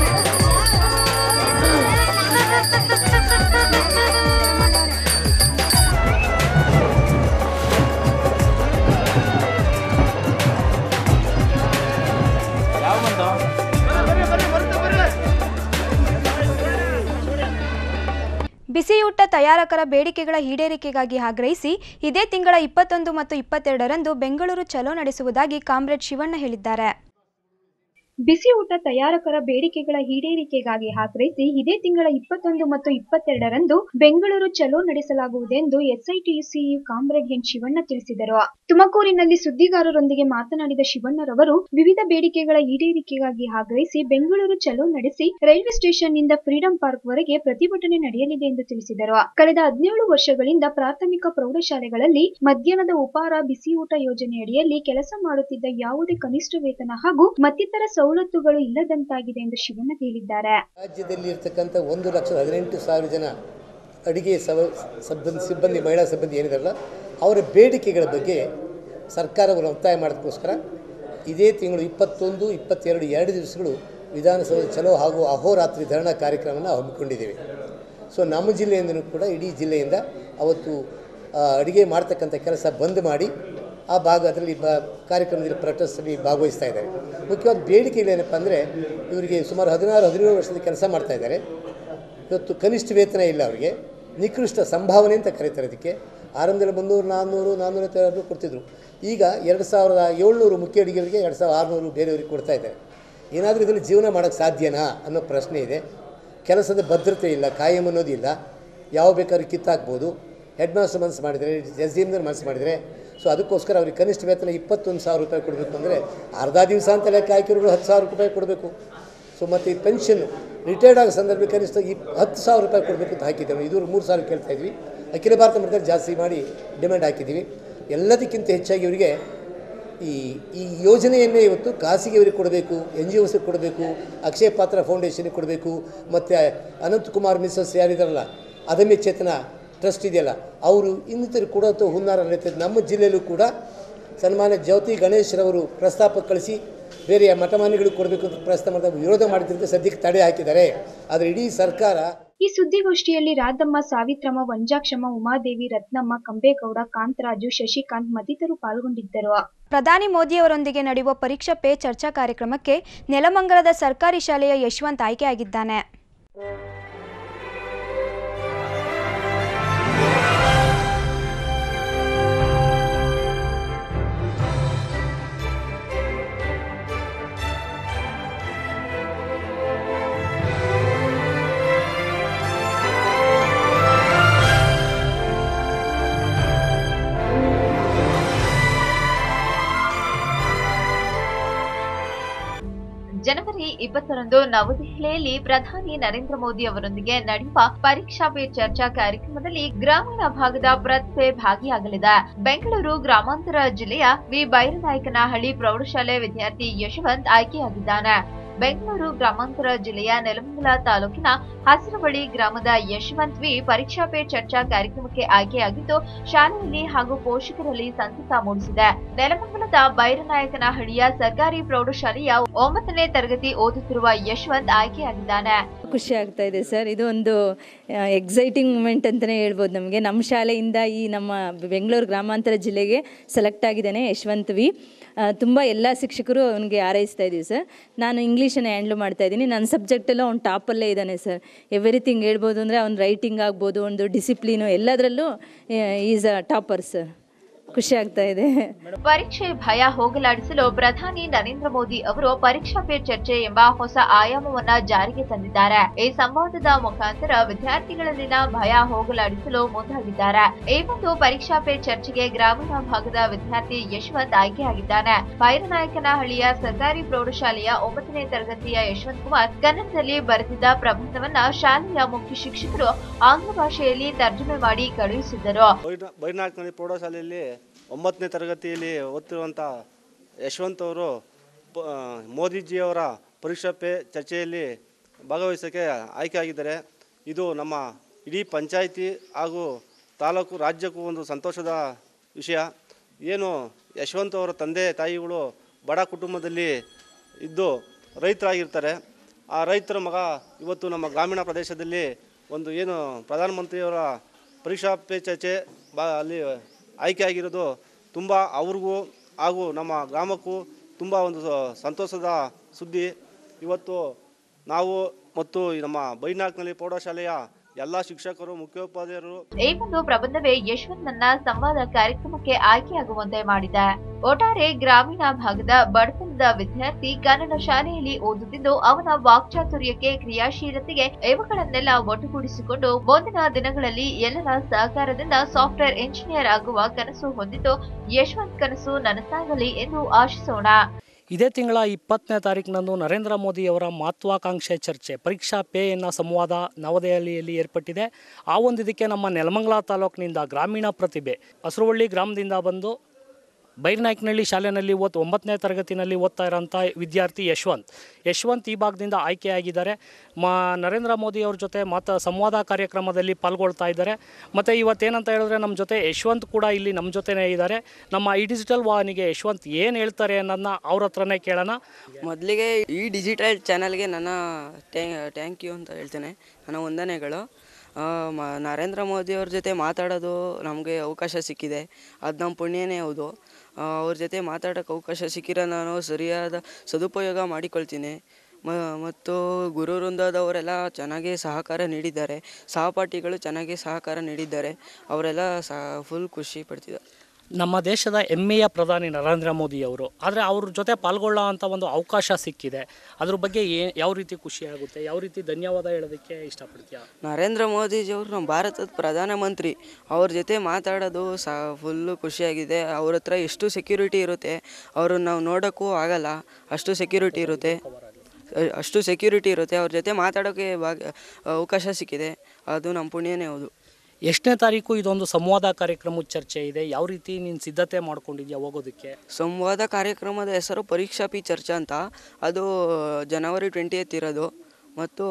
Speaker 1: ಬಿಸಿಯೂಟ ತಯಾರಕರ ಬೇಡಿಕೆಗಳ ಈಡೇರಿಕೆಗಾಗಿ ಆಗ್ರಹಿಸಿ ಇದೇ ತಿಂಗಳ ಇಪ್ಪತ್ತೊಂದು ಮತ್ತು ಇಪ್ಪತ್ತೆರಡರಂದು ಬೆಂಗಳೂರು ಚಲೋ ನಡೆಸುವುದಾಗಿ ಕಾಮ್ರೇಡ್ ಶಿವಣ್ಣ ಹೇಳಿದ್ದಾರೆ
Speaker 8: ಬಿಸಿ ಊಟ ತಯಾರಕರ ಬೇಡಿಕೆಗಳ ಈಡೇರಿಕೆಗಾಗಿ ಆಗ್ರಹಿಸಿ ಇದೇ ತಿಂಗಳ ಇಪ್ಪತ್ತೊಂದು ಮತ್ತು ಇಪ್ಪತ್ತೆರಡರಂದು ಬೆಂಗಳೂರು ಚಲೋ ನಡೆಸಲಾಗುವುದೆಂದು ಎಸ್ಐಟಿಯುಸಿಯು ಕಾಮ್ರೇಡ್ ಎನ್ ಶಿವಣ್ಣ ತಿಳಿಸಿದರು ತುಮಕೂರಿನಲ್ಲಿ ಸುದ್ದಿಗಾರರೊಂದಿಗೆ ಮಾತನಾಡಿದ ಶಿವಣ್ಣರವರು ವಿವಿಧ ಬೇಡಿಕೆಗಳ ಈಡೇರಿಕೆಗಾಗಿ ಆಗ್ರಹಿಸಿ ಬೆಂಗಳೂರು ಚಲೋ ನಡೆಸಿ ರೈಲ್ವೆ ಸ್ಟೇಷನ್ ನಿಂದ ಫ್ರೀಡಂ ಪಾರ್ಕ್ ವರೆಗೆ ಪ್ರತಿಭಟನೆ ನಡೆಯಲಿದೆ ಎಂದು ತಿಳಿಸಿದರು ಕಳೆದ ಹದಿನೇಳು ವರ್ಷಗಳಿಂದ ಪ್ರಾಥಮಿಕ ಪ್ರೌಢಶಾಲೆಗಳಲ್ಲಿ ಮಧ್ಯಾಹ್ನದ ಉಪಹಾರ ಬಿಸಿಯೂಟ ಯೋಜನೆಯಡಿಯಲ್ಲಿ ಕೆಲಸ ಮಾಡುತ್ತಿದ್ದ ಯಾವುದೇ ಕನಿಷ್ಠ ವೇತನ ಹಾಗೂ ಮತ್ತಿತರ ಸವಲತ್ತುಗಳು ಇಲ್ಲದಂತಾಗಿದೆ ಎಂದು ಶಿವಣ್ಣ ಹೇಳಿದ್ದಾರೆ
Speaker 11: ರಾಜ್ಯದಲ್ಲಿ ಇರ್ತಕ್ಕಂಥ ಒಂದು ಲಕ್ಷದ ಹದಿನೆಂಟು ಸಾವಿರ ಜನ ಅಡಿಗೆ ಸವ ಸಿಬ್ಬಂದಿ ಸಿಬ್ಬಂದಿ ಮಹಿಳಾ ಸಿಬ್ಬಂದಿ ಏನಿದಾರಲ್ಲ ಅವರ ಬೇಡಿಕೆಗಳ ಬಗ್ಗೆ ಸರ್ಕಾರವನ್ನು ಒತ್ತಾಯ ಮಾಡೋದಕ್ಕೋಸ್ಕರ ಇದೇ ತಿಂಗಳು ಇಪ್ಪತ್ತೊಂದು ಇಪ್ಪತ್ತೆರಡು ಎರಡು ದಿವಸಗಳು ವಿಧಾನಸೌಧ ಚಲೋ ಹಾಗೂ ಅಹೋರಾತ್ರಿ ಧರಣಾ ಕಾರ್ಯಕ್ರಮವನ್ನು ಹಮ್ಮಿಕೊಂಡಿದ್ದೇವೆ ಸೊ ನಮ್ಮ ಜಿಲ್ಲೆಯಿಂದಲೂ ಕೂಡ ಇಡೀ ಜಿಲ್ಲೆಯಿಂದ ಅವತ್ತು ಆ, ಅಡಿಗೆ ಮಾಡ್ತಕ್ಕಂಥ ಕೆಲಸ ಬಂದ್ ಮಾಡಿ ಆ ಭಾಗ ಅದರಲ್ಲಿ ಬ ಕಾರ್ಯಕ್ರಮದಲ್ಲಿ ಪ್ರೊಟೆಸ್ಟಲ್ಲಿ ಭಾಗವಹಿಸ್ತಾ ಇದ್ದಾರೆ ಮುಖ್ಯವಾದ ಬೇಡಿಕೆಗಳೇನಪ್ಪ ಅಂದರೆ ಇವರಿಗೆ ಸುಮಾರು ಹದಿನಾರು ಹದಿನೇಳು ವರ್ಷದ ಕೆಲಸ ಮಾಡ್ತಾ ಇದ್ದಾರೆ ಇವತ್ತು ಕನಿಷ್ಠ ವೇತನ ಇಲ್ಲ ಅವರಿಗೆ ನಿಕೃಷ್ಟ ಸಂಭಾವನೆ ಅಂತ ಕರೀತಾರೆ ಅದಕ್ಕೆ ಆರಂಭದಲ್ಲಿ ಮುನ್ನೂರು ನಾನ್ನೂರು ನಾನ್ನೂರೈವತ್ತು ಕೊಡ್ತಿದ್ರು ಈಗ ಎರಡು ಸಾವಿರದ ಏಳ್ನೂರು ಮುಖ್ಯ ಅಡಿಗೆಯವರಿಗೆ ಎರಡು ಸಾವಿರದ ಆರುನೂರು ಬೇರೆಯವರಿಗೆ ಕೊಡ್ತಾ ಇದ್ದಾರೆ ಏನಾದರೂ ಇದರಲ್ಲಿ ಜೀವನ ಮಾಡೋಕ್ಕೆ ಸಾಧ್ಯನಾ ಅನ್ನೋ ಪ್ರಶ್ನೆ ಇದೆ ಕೆಲಸದ ಭದ್ರತೆ ಇಲ್ಲ ಕಾಯಂ ಅನ್ನೋದಿಲ್ಲ ಯಾವ ಬೇಕಾದ್ರೂ ಕಿತ್ತಾಕ್ಬೋದು ಹೆಡ್ ಮಾಸ್ಟರ್ ಮನಸ್ಸು ಮಾಡಿದರೆ ಎಸ್ ಡಿ ಎಮ್ನವ್ರು ಮನಸ್ಸು ಮಾಡಿದರೆ ಸೊ ಅದಕ್ಕೋಸ್ಕರ ಅವ್ರಿಗೆ ಕನಿಷ್ಠ ವೇತನ ಇಪ್ಪತ್ತೊಂದು ಸಾವಿರ ರೂಪಾಯಿ ಕೊಡಬೇಕು ಅಂದರೆ ಅರ್ಧ ದಿವಸ ಅಂತ ಲೆಕ್ಕ ಹಾಕಿರೋರು ಹತ್ತು ಸಾವಿರ ರೂಪಾಯಿ ಕೊಡಬೇಕು ಸೊ ಮತ್ತು ಈ ಪೆನ್ಷನ್ ರಿಟೈರ್ಡ್ ಆಗೋ ಸಂದರ್ಭ ಕನಿಷ್ಠ ಇಪ್ ಹತ್ತು ಸಾವಿರ ರೂಪಾಯಿ ಕೊಡಬೇಕು ಅಂತ ಹಾಕಿದ್ದೇವೆ ಇದು ಮೂರು ಸಾವಿರ ಕೇಳ್ತಾ ಇದ್ವಿ ಅಖಿಲ ಭಾರತ ಮಟ್ಟದಲ್ಲಿ ಜಾಸ್ತಿ ಮಾಡಿ ಡಿಮ್ಯಾಂಡ್ ಹಾಕಿದ್ದೀವಿ ಎಲ್ಲದಕ್ಕಿಂತ ಹೆಚ್ಚಾಗಿ ಇವರಿಗೆ ಈ ಈ ಯೋಜನೆಯನ್ನೇ ಇವತ್ತು ಖಾಸಗಿಯವರಿಗೆ ಕೊಡಬೇಕು ಎನ್ ಜಿ ಒಸ್ಗೆ ಕೊಡಬೇಕು ಅಕ್ಷಯ ಪಾತ್ರ ಫೌಂಡೇಶನ್ಗೆ ಕೊಡಬೇಕು ಮತ್ತು ಅನಂತಕುಮಾರ್ ಮಿಸಸ್ ಯಾರಿದಾರಲ್ಲ ಅದಮ್ಯ ಚೇತನ ಟ್ರಸ್ಟ್ ಇದೆಯಲ್ಲ ಅವರು ಇನ್ನಿತರು ಕೊಡೋದು ಹುನ್ನಾರ ನಡೀತದೆ ನಮ್ಮ ಜಿಲ್ಲೆಯಲ್ಲೂ ಕೂಡ ಸನ್ಮಾನ್ಯ ಜ್ಯೋತಿ ಗಣೇಶ್ರವರು ಪ್ರಸ್ತಾಪ ಕಳಿಸಿ ಬೇರೆ ಮಠಮಾನ್ಯಗಳಿಗೆ ಕೊಡಬೇಕು ಅಂತ ಪ್ರಸ್ತಾಪ ಮಾಡಿದಾಗ ವಿರೋಧ ಮಾಡಿದ್ರಿಂದ ಸದ್ಯಕ್ಕೆ ತಡೆ ಹಾಕಿದ್ದಾರೆ ಆದರೆ ಇಡೀ ಸರ್ಕಾರ
Speaker 8: ಈ ಸುದ್ದಿಗೋಷ್ಠಿಯಲ್ಲಿ ರಾಧಮ್ಮ ಸಾವಿತ್ರಮ್ಮ ವಂಜಾಕ್ಷಮ್ಮ ಉಮಾದೇವಿ ರತ್ನಮ್ಮ ಕಂಬೇಗೌಡ ಕಾಂತರಾಜು ಶಶಿಕಾಂತ್ ಮತ್ತಿತರರು ಪಾಲ್ಗೊಂಡಿದ್ದರು
Speaker 1: ಪ್ರಧಾನಿ ಮೋದಿಯವರೊಂದಿಗೆ ನಡೆಯುವ ಪರೀಕ್ಷಾ ಪೇ ಚರ್ಚಾ ಕಾರ್ಯಕ್ರಮಕ್ಕೆ ನೆಲಮಂಗಲದ ಸರ್ಕಾರಿ ಶಾಲೆಯ ಯಶವಂತ್ ಆಯ್ಕೆಯಾಗಿದ್ದಾನೆ
Speaker 12: ಜನವರಿ ಇಪ್ಪತ್ತರಂದು ನವದೆಹಲಿಯಲ್ಲಿ ಪ್ರಧಾನಿ ನರೇಂದ್ರ ಮೋದಿ ಅವರೊಂದಿಗೆ ನಡೆಯುವ ಪರೀಕ್ಷಾ ಪೇ ಚರ್ಚಾ ಕಾರ್ಯಕ್ರಮದಲ್ಲಿ ಗ್ರಾಮೀಣ ಭಾಗದ ಪ್ರತಿಭೆ ಭಾಗಿಯಾಗಲಿದೆ ಬೆಂಗಳೂರು ಗ್ರಾಮಾಂತರ ಜಿಲ್ಲೆಯ ವಿ ಬೈರನಾಯಕನಹಳ್ಳಿ ಪ್ರೌಢಶಾಲೆ ವಿದ್ಯಾರ್ಥಿ ಯಶವಂತ್ ಆಯ್ಕೆಯಾಗಿದ್ದಾನೆ ಬೆಂಗಳೂರು ಗ್ರಾಮಾಂತರ ಜಿಲ್ಲೆಯ ನೆಲಮಂಗಲ ತಾಲೂಕಿನ ಹಸಿರಬಳಿ ಗ್ರಾಮದ ಯಶವಂತ್ ವಿ ಪರೀಕ್ಷಾ ಪೇ ಚರ್ಚಾ ಕಾರ್ಯಕ್ರಮಕ್ಕೆ ಆಯ್ಕೆಯಾಗಿದ್ದು ಶಾಲೆಯಲ್ಲಿ ಹಾಗೂ ಪೋಷಕರಲ್ಲಿ ಸಂತಸ ಮೂಡಿಸಿದೆ ನೆಲಮಂಗಲದ ಬೈರನಾಯಕನಹಳ್ಳಿಯ ಸರ್ಕಾರಿ ಪ್ರೌಢಶಾಲೆಯ ಒಂಬತ್ತನೇ ತರಗತಿ ಓದುತ್ತಿರುವ ಯಶವಂತ್ ಆಯ್ಕೆಯಾಗಿದ್ದಾನೆ
Speaker 13: ಖುಷಿ ಆಗ್ತಾ ಇದೆ ಸರ್ ಇದು ಒಂದು ಎಕ್ಸೈಟಿಂಗ್ ಮೂಮೆಂಟ್ ಅಂತಲೇ ಹೇಳ್ಬೋದು ನಮಗೆ ನಮ್ಮ ಶಾಲೆಯಿಂದ ಈ ನಮ್ಮ ಬೆಂಗಳೂರು ಗ್ರಾಮಾಂತರ ಜಿಲ್ಲೆಗೆ ಸೆಲೆಕ್ಟ್ ಆಗಿದ್ದಾನೆ ಯಶವಂತ್ ವಿ ತುಂಬ ಎಲ್ಲ ಶಿಕ್ಷಕರು ಅವನಿಗೆ ಹಾರೈಸ್ತಾ ಇದ್ದೀವಿ ಸರ್ ನಾನು ಇಂಗ್ಲೀಷನ್ನು ಹ್ಯಾಂಡ್ಲ್ ಮಾಡ್ತಾ ಇದ್ದೀನಿ ನನ್ನ ಸಬ್ಜೆಕ್ಟಲ್ಲೂ ಅವ್ನು ಟಾಪಲ್ಲೇ ಇದ್ದಾನೆ ಸರ್ ಎವ್ರಿಥಿಂಗ್ ಹೇಳ್ಬೋದು ಅಂದರೆ ಅವ್ನು ರೈಟಿಂಗ್ ಆಗ್ಬೋದು ಒಂದು ಡಿಸಿಪ್ಲಿನು ಎಲ್ಲದರಲ್ಲೂ ಈಸ್ ಅ ಟಾಪರ್ ಸರ್ ಖುಷಿ ಆಗ್ತಾ ಇದೆ
Speaker 12: ಪರೀಕ್ಷೆ ಭಯ ಹೋಗಲಾಡಿಸಲು ಪ್ರಧಾನಿ ನರೇಂದ್ರ ಮೋದಿ ಅವರು ಪರೀಕ್ಷಾ ಪೇ ಚರ್ಚೆ ಎಂಬ ಹೊಸ ಆಯಾಮವನ್ನ ಜಾರಿಗೆ ತಂದಿದ್ದಾರೆ ಈ ಸಂವಾದದ ಮುಖಾಂತರ ವಿದ್ಯಾರ್ಥಿಗಳಲ್ಲಿನ ಭಯ ಹೋಗಲಾಡಿಸಲು ಮುಂದಾಗಿದ್ದಾರೆ ಈ ಒಂದು ಪರೀಕ್ಷಾ ಪೇ ಚರ್ಚೆಗೆ ಗ್ರಾಮೀಣ ಭಾಗದ ವಿದ್ಯಾರ್ಥಿ ಯಶವಂತ್ ಆಯ್ಕೆಯಾಗಿದ್ದಾನೆ ಭೈರನಾಯಕನಹಳ್ಳಿಯ ಸರ್ಕಾರಿ ಪ್ರೌಢಶಾಲೆಯ ಒಂಬತ್ತನೇ ತರಗತಿಯ ಯಶವಂತ್ ಕುಮಾರ್ ಕನ್ನಡದಲ್ಲಿ ಬರೆದಿದ್ದ ಪ್ರಬಂಧವನ್ನ ಶಾಲೆಯ ಮುಖ್ಯ ಶಿಕ್ಷಕರು ಆಂಗ್ಲ ಭಾಷೆಯಲ್ಲಿ ತರ್ಜುಮೆ ಮಾಡಿ ಕಳುಹಿಸಿದ್ದರು
Speaker 14: ಬೈನ ಬೈನಾಕ್ನಲ್ಲಿ ಪ್ರೌಢಶಾಲೆಯಲ್ಲಿ ಒಂಬತ್ತನೇ ತರಗತಿಯಲ್ಲಿ ಓದ್ತಿರುವಂಥ ಯಶವಂತ್ ಅವರು ಪ- ಆ, ಮೋದಿಜಿಯವರ ಪರೀಕ್ಷಾ ಪೇ ಚರ್ಚೆಯಲ್ಲಿ ಭಾಗವಹಿಸೋಕ್ಕೆ ಆಯ್ಕೆಯಾಗಿದ್ದಾರೆ ಇದು ನಮ್ಮ ಇಡೀ ಪಂಚಾಯಿತಿ ಹಾಗೂ ತಾಲೂಕು ರಾಜ್ಯಕ್ಕೂ ಒಂದು ಸಂತೋಷದ ವಿಷಯ ಏನು ಯಶವಂತ್ ಅವರ ತಂದೆ ತಾಯಿಗಳು ಬಡ ಕುಟುಂಬದಲ್ಲಿ ಇದ್ದು ರೈತರಾಗಿರ್ತಾರೆ ಆ ರೈತರ ಮಗ ಇವತ್ತು ನಮ್ಮ ಗ್ರಾಮೀಣ ಪ್ರದೇಶದಲ್ಲಿ ಒಂದು ಏನು ಪ್ರಧಾನಮಂತ್ರಿಯವರ ಪರೀಕ್ಷಾ ಪೇ ಚರ್ಚೆ ಬಾ ಅಲ್ಲಿ ಆಯ್ಕೆಯಾಗಿರೋದು ತುಂಬ ಅವ್ರಿಗೂ ಹಾಗೂ ನಮ್ಮ ಗ್ರಾಮಕ್ಕೂ ತುಂಬ ಒಂದು ಸಂತೋಷದ ಸುದ್ದಿ ಇವತ್ತು ನಾವು ಮತ್ತು ಈ ನಮ್ಮ ಬೈನಾಕ್ನಲ್ಲಿ ಪ್ರೌಢಶಾಲೆಯ ಎಲ್ಲ ಶಿಕ್ಷಕರು ಮುಖ್ಯೋಪಾಧ್ಯಾಯರು
Speaker 12: ಈ ಒಂದು ಪ್ರಬಂಧವೇ ಯಶವಂತ್ ನನ್ನ ಸಂವಾದ ಕಾರ್ಯಕ್ರಮಕ್ಕೆ ಆಯ್ಕೆಯಾಗುವಂತೆ ಮಾಡಿದೆ ಒಟ್ಟಾರೆ ಗ್ರಾಮೀಣ ಭಾಗದ ಬಡತನದ ವಿದ್ಯಾರ್ಥಿ ಕನ್ನಡ ಶಾಲೆಯಲ್ಲಿ ಓದುತ್ತಿದ್ದು ಅವನ ವಾಕ್ಚಾತುರ್ಯಕ್ಕೆ ಕ್ರಿಯಾಶೀಲತೆಗೆ ಇವುಗಳನ್ನೆಲ್ಲ ಒಟ್ಟುಗೂಡಿಸಿಕೊಂಡು ಮುಂದಿನ ದಿನಗಳಲ್ಲಿ ಎಲ್ಲರ ಸಹಕಾರದಿಂದ ಸಾಫ್ಟ್ವೇರ್ ಇಂಜಿನಿಯರ್ ಆಗುವ ಕನಸು ಹೊಂದಿದ್ದು ಯಶವಂತ್ ಕನಸು ನನಸಾಗಲಿ ಎಂದು ಆಶಿಸೋಣ
Speaker 4: ಇದೇ ತಿಂಗಳ ಇಪ್ಪತ್ತನೇ ತಾರೀಕಿನಂದು ನರೇಂದ್ರ ಮೋದಿಯವರ ಮಹತ್ವಾಕಾಂಕ್ಷೆ ಚರ್ಚೆ ಪರೀಕ್ಷಾ ಪೇ ಎನ್ನ ಸಂವಾದ ನವದೆಹಲಿಯಲ್ಲಿ ಏರ್ಪಟ್ಟಿದೆ ಆ ಒಂದು ಇದಕ್ಕೆ ನಮ್ಮ ನೆಲಮಂಗಲ ತಾಲೂಕಿನಿಂದ ಗ್ರಾಮೀಣ ಪ್ರತಿಭೆ ಹಸುರುವಳ್ಳಿ ಗ್ರಾಮದಿಂದ ಬಂದು ಬೈರ್ನಾಯ್ಕನಹಳ್ಳಿ ಶಾಲೆಯಲ್ಲಿ ಓದ್ ಒಂಬತ್ತನೇ ತರಗತಿನಲ್ಲಿ ಓದ್ತಾ ಇರೋಂಥ ವಿದ್ಯಾರ್ಥಿ ಯಶವಂತ್ ಯಶವಂತ್ ಈ ಭಾಗದಿಂದ ಆಯ್ಕೆಯಾಗಿದ್ದಾರೆ ಮಾ ನರೇಂದ್ರ ಮೋದಿ ಅವ್ರ ಜೊತೆ ಮಾತ ಸಂವಾದ ಕಾರ್ಯಕ್ರಮದಲ್ಲಿ ಪಾಲ್ಗೊಳ್ತಾ ಇದ್ದಾರೆ ಮತ್ತು ಇವತ್ತೇನಂತ ಹೇಳಿದ್ರೆ ನಮ್ಮ ಜೊತೆ ಯಶವಂತ್ ಕೂಡ ಇಲ್ಲಿ ನಮ್ಮ ಜೊತೆನೇ ಇದ್ದಾರೆ ನಮ್ಮ ಈ ಡಿಜಿಟಲ್ ವಾಹನಿಗೆ ಯಶವಂತ್ ಏನು ಹೇಳ್ತಾರೆ ಅನ್ನೋದನ್ನ ಅವ್ರ ಹತ್ರನೇ ಕೇಳೋಣ
Speaker 15: ಮೊದಲಿಗೆ ಈ ಡಿಜಿಟಲ್ ಚಾನಲ್ಗೆ ನನ್ನ ಟ್ಯಾಂಕ್ ಯು ಅಂತ ಹೇಳ್ತೇನೆ ನನ್ನ ವಂದನೆಗಳು ಆ, ಮ ನರೇಂದ್ರ ಮೋದಿಯವ್ರ ಜೊತೆ ಮಾತಾಡೋದು ನಮಗೆ ಅವಕಾಶ ಸಿಕ್ಕಿದೆ ಅದು ನಮ್ಮ ಪುಣ್ಯನೇ ಹೌದು ಆ, ಅವ್ರ ಜೊತೆ ಮಾತಾಡೋಕ್ಕೆ ಅವಕಾಶ ಸಿಕ್ಕಿರೋ ನಾನು ಸರಿಯಾದ ಸದುಪಯೋಗ ಮಾಡಿಕೊಳ್ತೀನಿ ಮ ಮತ್ತು ಗುರು ವೃಂದದವರೆಲ್ಲ ಚೆನ್ನಾಗಿ ಸಹಕಾರ ನೀಡಿದ್ದಾರೆ ಸಹಪಾಠಿಗಳು ಚೆನ್ನಾಗಿ ಸಹಕಾರ ನೀಡಿದ್ದಾರೆ ಅವರೆಲ್ಲ ಸಹ ಫುಲ್ ಖುಷಿ ಪಡ್ತಿದ್ದಾರೆ
Speaker 4: ನಮ್ಮ ದೇಶದ ಹೆಮ್ಮೆಯ ಪ್ರಧಾನಿ ನರೇಂದ್ರ ಮೋದಿ ಅವರು ಆದರೆ ಅವ್ರ ಜೊತೆ ಪಾಲ್ಗೊಳ್ಳೋ ಅಂಥ ಒಂದು ಅವಕಾಶ ಸಿಕ್ಕಿದೆ ಅದ್ರ ಬಗ್ಗೆ ಏ ಯಾವ ರೀತಿ ಖುಷಿ ಆಗುತ್ತೆ ಯಾವ ರೀತಿ ಧನ್ಯವಾದ ಹೇಳೋದಕ್ಕೆ ಇಷ್ಟಪಡ್ತೀಯಾ
Speaker 15: ನರೇಂದ್ರ ಮೋದಿಜಿಯವರು ನಮ್ಮ ಭಾರತದ ಪ್ರಧಾನಮಂತ್ರಿ ಅವ್ರ ಜೊತೆ ಮಾತಾಡೋದು ಸಹ ಫುಲ್ಲು ಖುಷಿಯಾಗಿದೆ ಅವ್ರ ಹತ್ರ ಎಷ್ಟು ಸೆಕ್ಯೂರಿಟಿ ಇರುತ್ತೆ ಅವ್ರನ್ನ ನಾವು ನೋಡೋಕ್ಕೂ ಆಗಲ್ಲ ಅಷ್ಟು ಸೆಕ್ಯೂರಿಟಿ ಇರುತ್ತೆ ಅ- ಅಷ್ಟು ಸೆಕ್ಯೂರಿಟಿ ಇರುತ್ತೆ ಅವ್ರ ಜೊತೆ ಮಾತಾಡೋಕ್ಕೆ ಭಾಗ ಅವಕಾಶ ಸಿಕ್ಕಿದೆ ಅದು ನಮ್ಮ ಪುಣ್ಯನೇ ಹೌದು
Speaker 4: ಎಷ್ಟನೇ ತಾರೀಕು ಇದೊಂದು ಸಂವಾದ ಕಾರ್ಯಕ್ರಮದ ಚರ್ಚೆ ಇದೆ ಯಾವ ರೀತಿ ನೀನು ಸಿದ್ಧತೆ ಮಾಡ್ಕೊಂಡಿದ್ಯಾ ಹೋಗೋದಕ್ಕೆ
Speaker 15: ಸಂವಾದ ಕಾರ್ಯಕ್ರಮದ ಹೆಸರು ಪರೀಕ್ಷಾ ಪಿ ಚರ್ಚಾ ಅಂತ ಅದು ಜನವರಿ ಟ್ವೆಂಟಿ ಇರೋದು ಮತ್ತು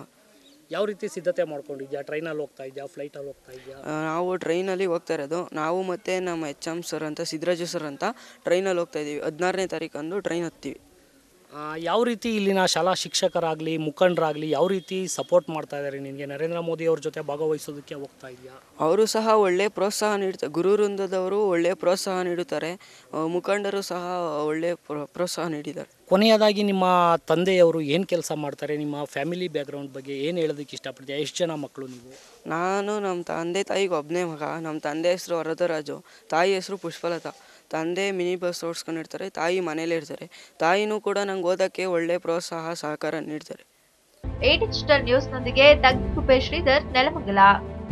Speaker 4: ಯಾವ ರೀತಿ ಸಿದ್ಧತೆ ಮಾಡ್ಕೊಂಡಿದ್ಯಾ ಟ್ರೈನಲ್ಲಿ ಹೋಗ್ತಾ ಇದೆಯಾ ಫ್ಲೈಟಲ್ಲಿ ಹೋಗ್ತಾ ಇದೆಯಾ
Speaker 15: ಆ, ನಾವು ಟ್ರೈನಲ್ಲಿ ಹೋಗ್ತಾ ಇರೋದು ನಾವು ಮತ್ತು ನಮ್ಮ ಎಚ್ ಎಮ್ ಸರ್ ಅಂತ ಸಿದ್ದರಾಜು ಸರ್ ಅಂತ ಟ್ರೈನಲ್ಲಿ ಹೋಗ್ತಾ ಇದ್ದೀವಿ ಹದಿನಾರನೇ ತಾರೀಕಂದು ಟ್ರೈನ್ ಹತ್ತೀವಿ
Speaker 4: ಆ, ಯಾವ ರೀತಿ ಇಲ್ಲಿನ ಶಾಲಾ ಶಿಕ್ಷಕರಾಗಲಿ ಮುಖಂಡರಾಗಲಿ ಯಾವ ರೀತಿ ಸಪೋರ್ಟ್ ಮಾಡ್ತಾ ಇದ್ದಾರೆ ನಿನಗೆ ನರೇಂದ್ರ ಮೋದಿ ಅವ್ರ ಜೊತೆ ಭಾಗವಹಿಸೋದಕ್ಕೆ ಹೋಗ್ತಾ ಇದೆಯಾ
Speaker 15: ಅವರು ಸಹ ಒಳ್ಳೆ ಪ್ರೋತ್ಸಾಹ ನೀಡ್ತಾರೆ ಗುರು ವೃಂದದವರು ಒಳ್ಳೆ ಪ್ರೋತ್ಸಾಹ ನೀಡುತ್ತಾರೆ ಆ, ಮುಖಂಡರು ಸಹ ಒಳ್ಳೆ ಪ್ರೋ- ಪ್ರೋತ್ಸಾಹ ನೀಡಿದ್ದಾರೆ
Speaker 4: ಕೊನೆಯದಾಗಿ ನಿಮ್ಮ ತಂದೆಯವರು ಏನು ಕೆಲಸ ಮಾಡ್ತಾರೆ ನಿಮ್ಮ ಫ್ಯಾಮಿಲಿ ಬ್ಯಾಕ್ಗ್ರೌಂಡ್ ಬಗ್ಗೆ ಏನು ಹೇಳೋದಕ್ಕೆ ಇಷ್ಟಪಡ್ತೀಯಾ ಎಷ್ಟು ಜನ ಮಕ್ಕಳು ನೀವು
Speaker 15: ನಾನು ನಮ್ಮ ತಂದೆ ತಾಯಿಗೆ ಒಬ್ಬನೇ ಮಗ ನಮ್ಮ ತಂದೆ ಹೆಸರು ವರದರಾಜು ತಾಯಿ ಹೆಸರು ಪುಷ್ಪಲತಾ ತಂದೆ ಮಿನಿ ಬಸ್ ಓಡಿಸ್ಕೊಂಡಿರ್ತಾರೆ ತಾಯಿ ಮನೇಲೇ ಇರ್ತಾರೆ ತಾಯಿನೂ ಕೂಡ ನಂಗೆ ಓದೋಕ್ಕೆ ಒಳ್ಳೆ ಪ್ರೋತ್ಸಾಹ ಸಹಕಾರ ನೀಡ್ತಾರೆ
Speaker 12: ಎ ಡಿಜಿಟಲ್ ನ್ಯೂಸ್ನೊಂದಿಗೆ ತಗ್ಗುಪ್ಪೆ ಶ್ರೀಧರ್ ನೆಲಮಂಗಲ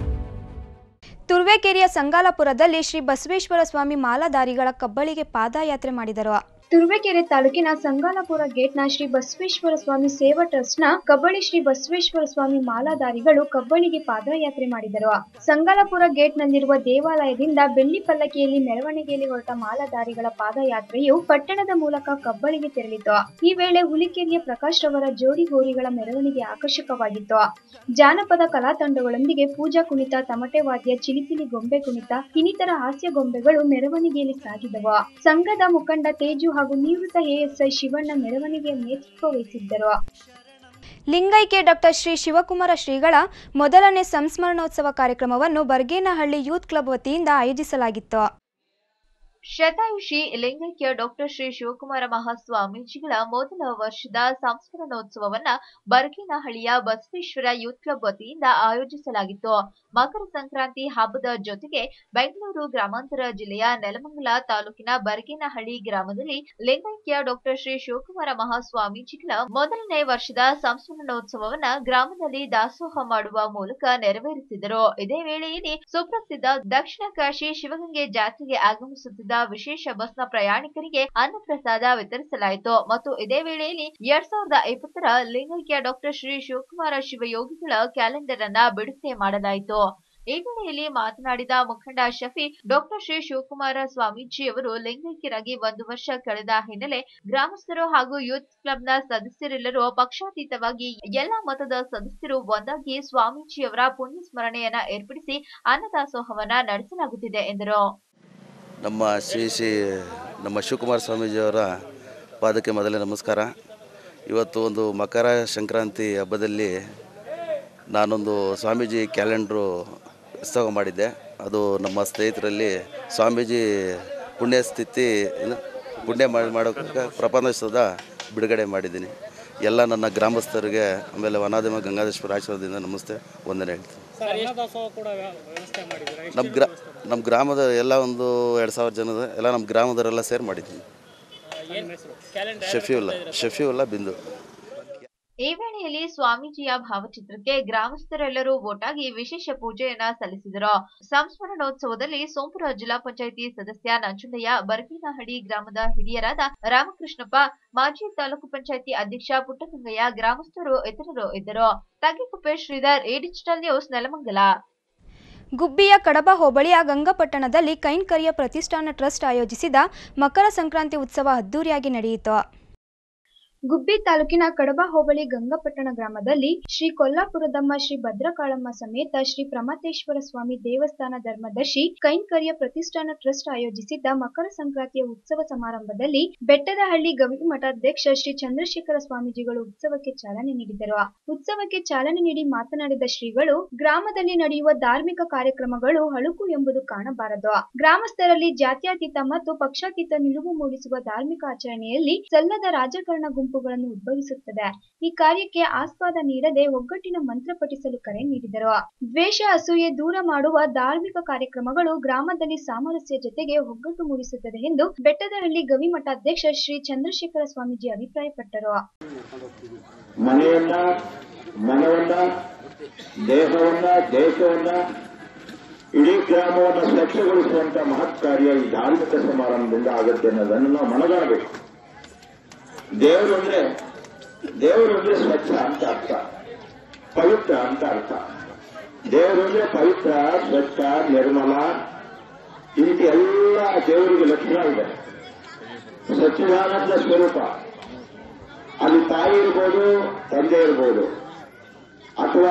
Speaker 1: ತುರುವೇಕೆರೆಯ ಸಂಗಾಲಪುರದಲ್ಲಿ ಶ್ರೀ ಬಸವೇಶ್ವರ ಸ್ವಾಮಿ ಮಾಲಾಧಾರಿಗಳ ಕಬ್ಬಳಿಗೆ ಪಾದಯಾತ್ರೆ ಮಾಡಿದರು
Speaker 8: ತುರುವೇಕೆರೆ ತಾಲೂಕಿನ ಸಂಗಾಲಪುರ ಗೇಟ್ನ ಶ್ರೀ ಬಸವೇಶ್ವರ ಸ್ವಾಮಿ ಸೇವಾ ಟ್ರಸ್ಟ್ನ ಕಬ್ಬಳಿ ಶ್ರೀ ಬಸವೇಶ್ವರ ಸ್ವಾಮಿ ಮಾಲಾಧಾರಿಗಳು ಕಬ್ಬಳಿಗೆ ಪಾದಯಾತ್ರೆ ಮಾಡಿದರು ಸಂಗಾಲಪುರ ಗೇಟ್ನಲ್ಲಿರುವ ದೇವಾಲಯದಿಂದ ಬೆಳ್ಳಿ ಪಲ್ಲಕ್ಕಿಯಲ್ಲಿ ಮೆರವಣಿಗೆಯಲ್ಲಿ ಹೊರಟ ಮಾಲಾಧಾರಿಗಳ ಪಾದಯಾತ್ರೆಯು ಪಟ್ಟಣದ ಮೂಲಕ ಕಬ್ಬಳಿಗೆ ತೆರಳಿತು ಈ ವೇಳೆ ಹುಲಿಕೆರೆಯ ಪ್ರಕಾಶ್ ರವರ ಜೋಡಿ ಹೋರಿಗಳ ಮೆರವಣಿಗೆ ಆಕರ್ಷಕವಾಗಿತ್ತು ಜಾನಪದ ಕಲಾ ತಂಡಗಳೊಂದಿಗೆ ಪೂಜಾ ಕುಣಿತ ತಮಟೆ ವಾದ್ಯ ಚಿಲಿಪಿಲಿ ಗೊಂಬೆ ಕುಣಿತ ಇನ್ನಿತರ ಹಾಸ್ಯ ಗೊಂಬೆಗಳು ಮೆರವಣಿಗೆಯಲ್ಲಿ ಸಾಗಿದವು ಸಂಘದ ಮುಖಂಡ ತೇಜು ಹಾಗೂ ನಿವೃತ್ತ ಎಎಸ್ಐ ಶಿವಣ್ಣ ಮೆರವಣಿಗೆಯ ನೇತೃತ್ವ ವಹಿಸಿದ್ದರು
Speaker 1: ಲಿಂಗೈಕ್ಯ ಡಾಕ್ಟರ್ ಶ್ರೀ ಶಿವಕುಮಾರ ಶ್ರೀಗಳ ಮೊದಲನೇ ಸಂಸ್ಮರಣೋತ್ಸವ ಕಾರ್ಯಕ್ರಮವನ್ನು ಬರ್ಗೇನಹಳ್ಳಿ ಯೂತ್ ಕ್ಲಬ್ ವತಿಯಿಂದ ಆಯೋಜಿಸಲಾಗಿತ್ತು
Speaker 12: ಶತಾಯುಷಿ ಲಿಂಗೈಕ್ಯ ಡಾಕ್ಟರ್ ಶ್ರೀ ಶಿವಕುಮಾರ ಮಹಾಸ್ವಾಮೀಜಿಗಳ ಮೊದಲ ವರ್ಷದ ಸಂಸ್ಮರಣೋತ್ಸವವನ್ನ ಬರಗೇನಹಳ್ಳಿಯ ಬಸವೇಶ್ವರ ಯೂತ್ ಕ್ಲಬ್ ವತಿಯಿಂದ ಆಯೋಜಿಸಲಾಗಿತ್ತು ಮಕರ ಸಂಕ್ರಾಂತಿ ಹಬ್ಬದ ಜೊತೆಗೆ ಬೆಂಗಳೂರು ಗ್ರಾಮಾಂತರ ಜಿಲ್ಲೆಯ ನೆಲಮಂಗಲ ತಾಲೂಕಿನ ಬರಗೇನಹಳ್ಳಿ ಗ್ರಾಮದಲ್ಲಿ ಲಿಂಗೈಕ್ಯ ಡಾಕ್ಟರ್ ಶ್ರೀ ಶಿವಕುಮಾರ ಮಹಾಸ್ವಾಮೀಜಿಗಳ ಮೊದಲನೇ ವರ್ಷದ ಸಂಸ್ಮರಣೋತ್ಸವವನ್ನ ಗ್ರಾಮದಲ್ಲಿ ದಾಸೋಹ ಮಾಡುವ ಮೂಲಕ ನೆರವೇರಿಸಿದರು ಇದೇ ವೇಳೆಯಲ್ಲಿ ಸುಪ್ರಸಿದ್ಧ ದಕ್ಷಿಣ ಕಾಶಿ ಶಿವಗಂಗೆ ಜಾತ್ರೆಗೆ ಆಗಮಿಸುತ್ತಿದ್ದ ವಿಶೇಷ ಬಸ್ನ ಪ್ರಯಾಣಿಕರಿಗೆ ಅನ್ನಪ್ರಸಾದ ವಿತರಿಸಲಾಯಿತು ಮತ್ತು ಇದೇ ವೇಳೆಯಲ್ಲಿ ಎರಡ್ ಸಾವಿರದ ಇಪ್ಪತ್ತರ ಲಿಂಗೈಕ್ಯ ಡಾಕ್ಟರ್ ಶ್ರೀ ಶಿವಕುಮಾರ ಶಿವಯೋಗಿಗಳ ಕ್ಯಾಲೆಂಡರ್ ಅನ್ನ ಬಿಡುಗಡೆ ಮಾಡಲಾಯಿತು ಈ ವೇಳೆಯಲ್ಲಿ ಮಾತನಾಡಿದ ಮುಖಂಡ ಶಫಿ ಡಾಕ್ಟರ್ ಶ್ರೀ ಶಿವಕುಮಾರ ಸ್ವಾಮೀಜಿ ಅವರು ಲಿಂಗೈಕ್ಯರಾಗಿ ಒಂದು ವರ್ಷ ಕಳೆದ ಹಿನ್ನೆಲೆ ಗ್ರಾಮಸ್ಥರು ಹಾಗೂ ಯೂತ್ ಕ್ಲಬ್ನ ಸದಸ್ಯರೆಲ್ಲರೂ ಪಕ್ಷಾತೀತವಾಗಿ ಎಲ್ಲಾ ಮತದ ಸದಸ್ಯರು ಒಂದಾಗಿ ಸ್ವಾಮೀಜಿಯವರ ಪುಣ್ಯ ಸ್ಮರಣೆಯನ್ನ ಏರ್ಪಡಿಸಿ ಅನ್ನದಾಸೋಹವನ್ನ ನಡೆಸಲಾಗುತ್ತಿದೆ ಎಂದರು
Speaker 16: ನಮ್ಮ ಶ್ರೀ ಶ್ರೀ ನಮ್ಮ ಶಿವಕುಮಾರ ಸ್ವಾಮೀಜಿಯವರ ಪಾದಕ್ಕೆ ಮೊದಲೇ ನಮಸ್ಕಾರ ಇವತ್ತು ಒಂದು ಮಕರ ಸಂಕ್ರಾಂತಿ ಹಬ್ಬದಲ್ಲಿ ನಾನೊಂದು ಸ್ವಾಮೀಜಿ ಕ್ಯಾಲೆಂಡ್ರು ಉತ್ಸವ ಮಾಡಿದ್ದೆ ಅದು ನಮ್ಮ ಸ್ನೇಹಿತರಲ್ಲಿ ಸ್ವಾಮೀಜಿ ಪುಣ್ಯಸ್ಥಿತಿ ಏನು ಪುಣ್ಯ ಮಾಡಿ ಮಾಡೋಕ್ಕೆ ಪ್ರಪಂಚದ ಬಿಡುಗಡೆ ಮಾಡಿದ್ದೀನಿ ಎಲ್ಲ ನನ್ನ ಗ್ರಾಮಸ್ಥರಿಗೆ ಆಮೇಲೆ ವನಾದಿಮ ಗಂಗಾಧೇಶ್ವರ ಆಶೀರ್ವಾದದಿಂದ ನಮಸ್ತೆ ವಂದನೆ ಹೇಳ್ತೀನಿ
Speaker 4: ಸರ್ ಅನ್ನದಾಸೋಹ ಕೂಡ ವ್ಯ- ವ್ಯವಸ್ಥೆ ಮಾಡಿದ್ದೀರಾ ಎಷ್ಟು
Speaker 16: ನಮ್ಮ ಗ್ರಾ ನಮ್ಮ ಗ್ರಾಮದ ಎಲ್ಲ ಒಂದು ಎರಡು ಸಾವಿರ ಜನದ ಎಲ್ಲ ನಮ್ಮ ಗ್ರಾಮದವರೆಲ್ಲ ಸೇರಿ ಮಾಡಿದ್ದೀನಿ
Speaker 4: ಏನು ಹೆಸರು ಕ್ಯಾಲೆಂಡರ್
Speaker 16: ಶಫಿಯುಲ್ಲ ಶಫಿಯುಲ್ಲ ಬಿಂದು
Speaker 12: ಈ ವೇಳೆಯಲ್ಲಿ ಸ್ವಾಮೀಜಿಯ ಭಾವಚಿತ್ರಕ್ಕೆ ಗ್ರಾಮಸ್ಥರೆಲ್ಲರೂ ಒಟ್ಟಾಗಿ ವಿಶೇಷ ಪೂಜೆಯನ್ನ ಸಲ್ಲಿಸಿದರು ಸಂಸ್ಮರಣೋತ್ಸವದಲ್ಲಿ ಸೋಂಪುರ ಜಿಲ್ಲಾ ಪಂಚಾಯಿತಿ ಸದಸ್ಯ ನಂಜುಂಡಯ್ಯ ಬರಗೇನಹಳ್ಳಿ ಗ್ರಾಮದ ಹಿರಿಯರಾದ ರಾಮಕೃಷ್ಣಪ್ಪ ಮಾಜಿ ತಾಲೂಕು ಪಂಚಾಯಿತಿ ಅಧ್ಯಕ್ಷ ಪುಟ್ಟಗಂಗಯ್ಯ ಗ್ರಾಮಸ್ಥರು ಇತರರು ಇದ್ದರು Taggikuppe Sridhar A digital news Nelamangala
Speaker 1: ಗುಬ್ಬಿಯ ಕಡಬ ಹೋಬಳಿಯ ಗಂಗಪಟ್ಟಣದಲ್ಲಿ ಕೈನ್ಕರಿಯ ಪ್ರತಿಷ್ಠಾನ ಟ್ರಸ್ಟ್ ಆಯೋಜಿಸಿದ ಮಕರ ಸಂಕ್ರಾಂತಿ ಉತ್ಸವ ಅದ್ದೂರಿಯಾಗಿ ನಡೆಯಿತು
Speaker 8: ಗುಬ್ಬಿ ತಾಲೂಕಿನ ಕಡಬ ಹೋಬಳಿ ಗಂಗಪಟ್ಟಣ ಗ್ರಾಮದಲ್ಲಿ ಶ್ರೀ ಕೊಲ್ಲಾಪುರದಮ್ಮ ಶ್ರೀ ಭದ್ರಕಾಳಮ್ಮ ಸಮೇತ ಶ್ರೀ ಪ್ರಮತೇಶ್ವರ ಸ್ವಾಮಿ ದೇವಸ್ಥಾನ ಧರ್ಮದರ್ಶಿ ಕೈನ್ಕರ್ಯ ಪ್ರತಿಷ್ಠಾನ ಟ್ರಸ್ಟ್ ಆಯೋಜಿಸಿದ್ದ ಮಕರ ಸಂಕ್ರಾಂತಿಯ ಉತ್ಸವ ಸಮಾರಂಭದಲ್ಲಿ ಬೆಟ್ಟದಹಳ್ಳಿ ಗವಿ ಮಠಾಧ್ಯಕ್ಷ ಶ್ರೀ ಚಂದ್ರಶೇಖರ ಸ್ವಾಮೀಜಿಗಳು ಉತ್ಸವಕ್ಕೆ ಚಾಲನೆ ನೀಡಿದರು ಉತ್ಸವಕ್ಕೆ ಚಾಲನೆ ನೀಡಿ ಮಾತನಾಡಿದ ಶ್ರೀಗಳು ಗ್ರಾಮದಲ್ಲಿ ನಡೆಯುವ ಧಾರ್ಮಿಕ ಕಾರ್ಯಕ್ರಮಗಳು ಹಳುಕು ಎಂಬುದು ಕಾಣಬಾರದು ಗ್ರಾಮಸ್ಥರಲ್ಲಿ ಜಾತ್ಯತೀತ ಮತ್ತು ಪಕ್ಷಾತೀತ ನಿಲುವು ಮೂಡಿಸುವ ಧಾರ್ಮಿಕ ಆಚರಣೆಯಲ್ಲಿ ಸಲ್ಲದ ರಾಜಕಾರಣ ಗುಂಪುಗಳನ್ನು ಉದ್ಭವಿಸುತ್ತದೆ ಈ ಕಾರ್ಯಕ್ಕೆ ಆಸ್ಪಾದ ನೀಡದೆ ಒಗ್ಗಟ್ಟಿನ ಮಂತ್ರ ಪಠಿಸಲು ಕರೆ ನೀಡಿದರು ದ್ವೇಷ ಅಸೂಯೆ ದೂರ ಮಾಡುವ ಧಾರ್ಮಿಕ ಕಾರ್ಯಕ್ರಮಗಳು ಗ್ರಾಮದಲ್ಲಿ ಸಾಮರಸ್ಯ ಜೊತೆಗೆ ಒಗ್ಗಟ್ಟು ಮೂಡಿಸುತ್ತದೆ ಎಂದು ಬೆಟ್ಟದಹಳ್ಳಿ ಗವಿ ಮಠಾಧ್ಯಕ್ಷ ಶ್ರೀ ಚಂದ್ರಶೇಖರ ಸ್ವಾಮೀಜಿ ಅಭಿಪ್ರಾಯಪಟ್ಟರು
Speaker 17: ಮನೆಯನ್ನ ಮನವನ್ನ ದೇಹವನ್ನ ದೇಶವನ್ನ ಇಡೀ ಗ್ರಾಮವನ್ನು ಸ್ವಚ್ಛಗೊಳಿಸುವಂತ ಮಹತ್ ಕಾರ್ಯ ಈ ಧಾರ್ಮಿಕ ಸಮಾರಂಭದಿಂದ ಆಗುತ್ತೆ ಅನ್ನೋದನ್ನು ನಾವು ಮನಗಾಣಬೇಕು ದೇವರು ಅಂದ್ರೆ ದೇವರು ಅಂದ್ರೆ ಸ್ವಚ್ಛ ಅಂತ ಅರ್ಥ ಪವಿತ್ರ ಅಂತ ಅರ್ಥ ದೇವರು ಅಂದ್ರೆ ಪವಿತ್ರ ಸ್ವಚ್ಛ ನಿರ್ಮಲ ಈ ರೀತಿ ಎಲ್ಲ ದೇವರಿಗೆ ಲಕ್ಷಣ ಇದೆ ಸಚ್ಚಿದಾನಂದ ಸ್ವರೂಪ ಅಲ್ಲಿ ತಾಯಿ ಇರ್ಬೋದು ತಂದೆ ಇರ್ಬೋದು ಅಥವಾ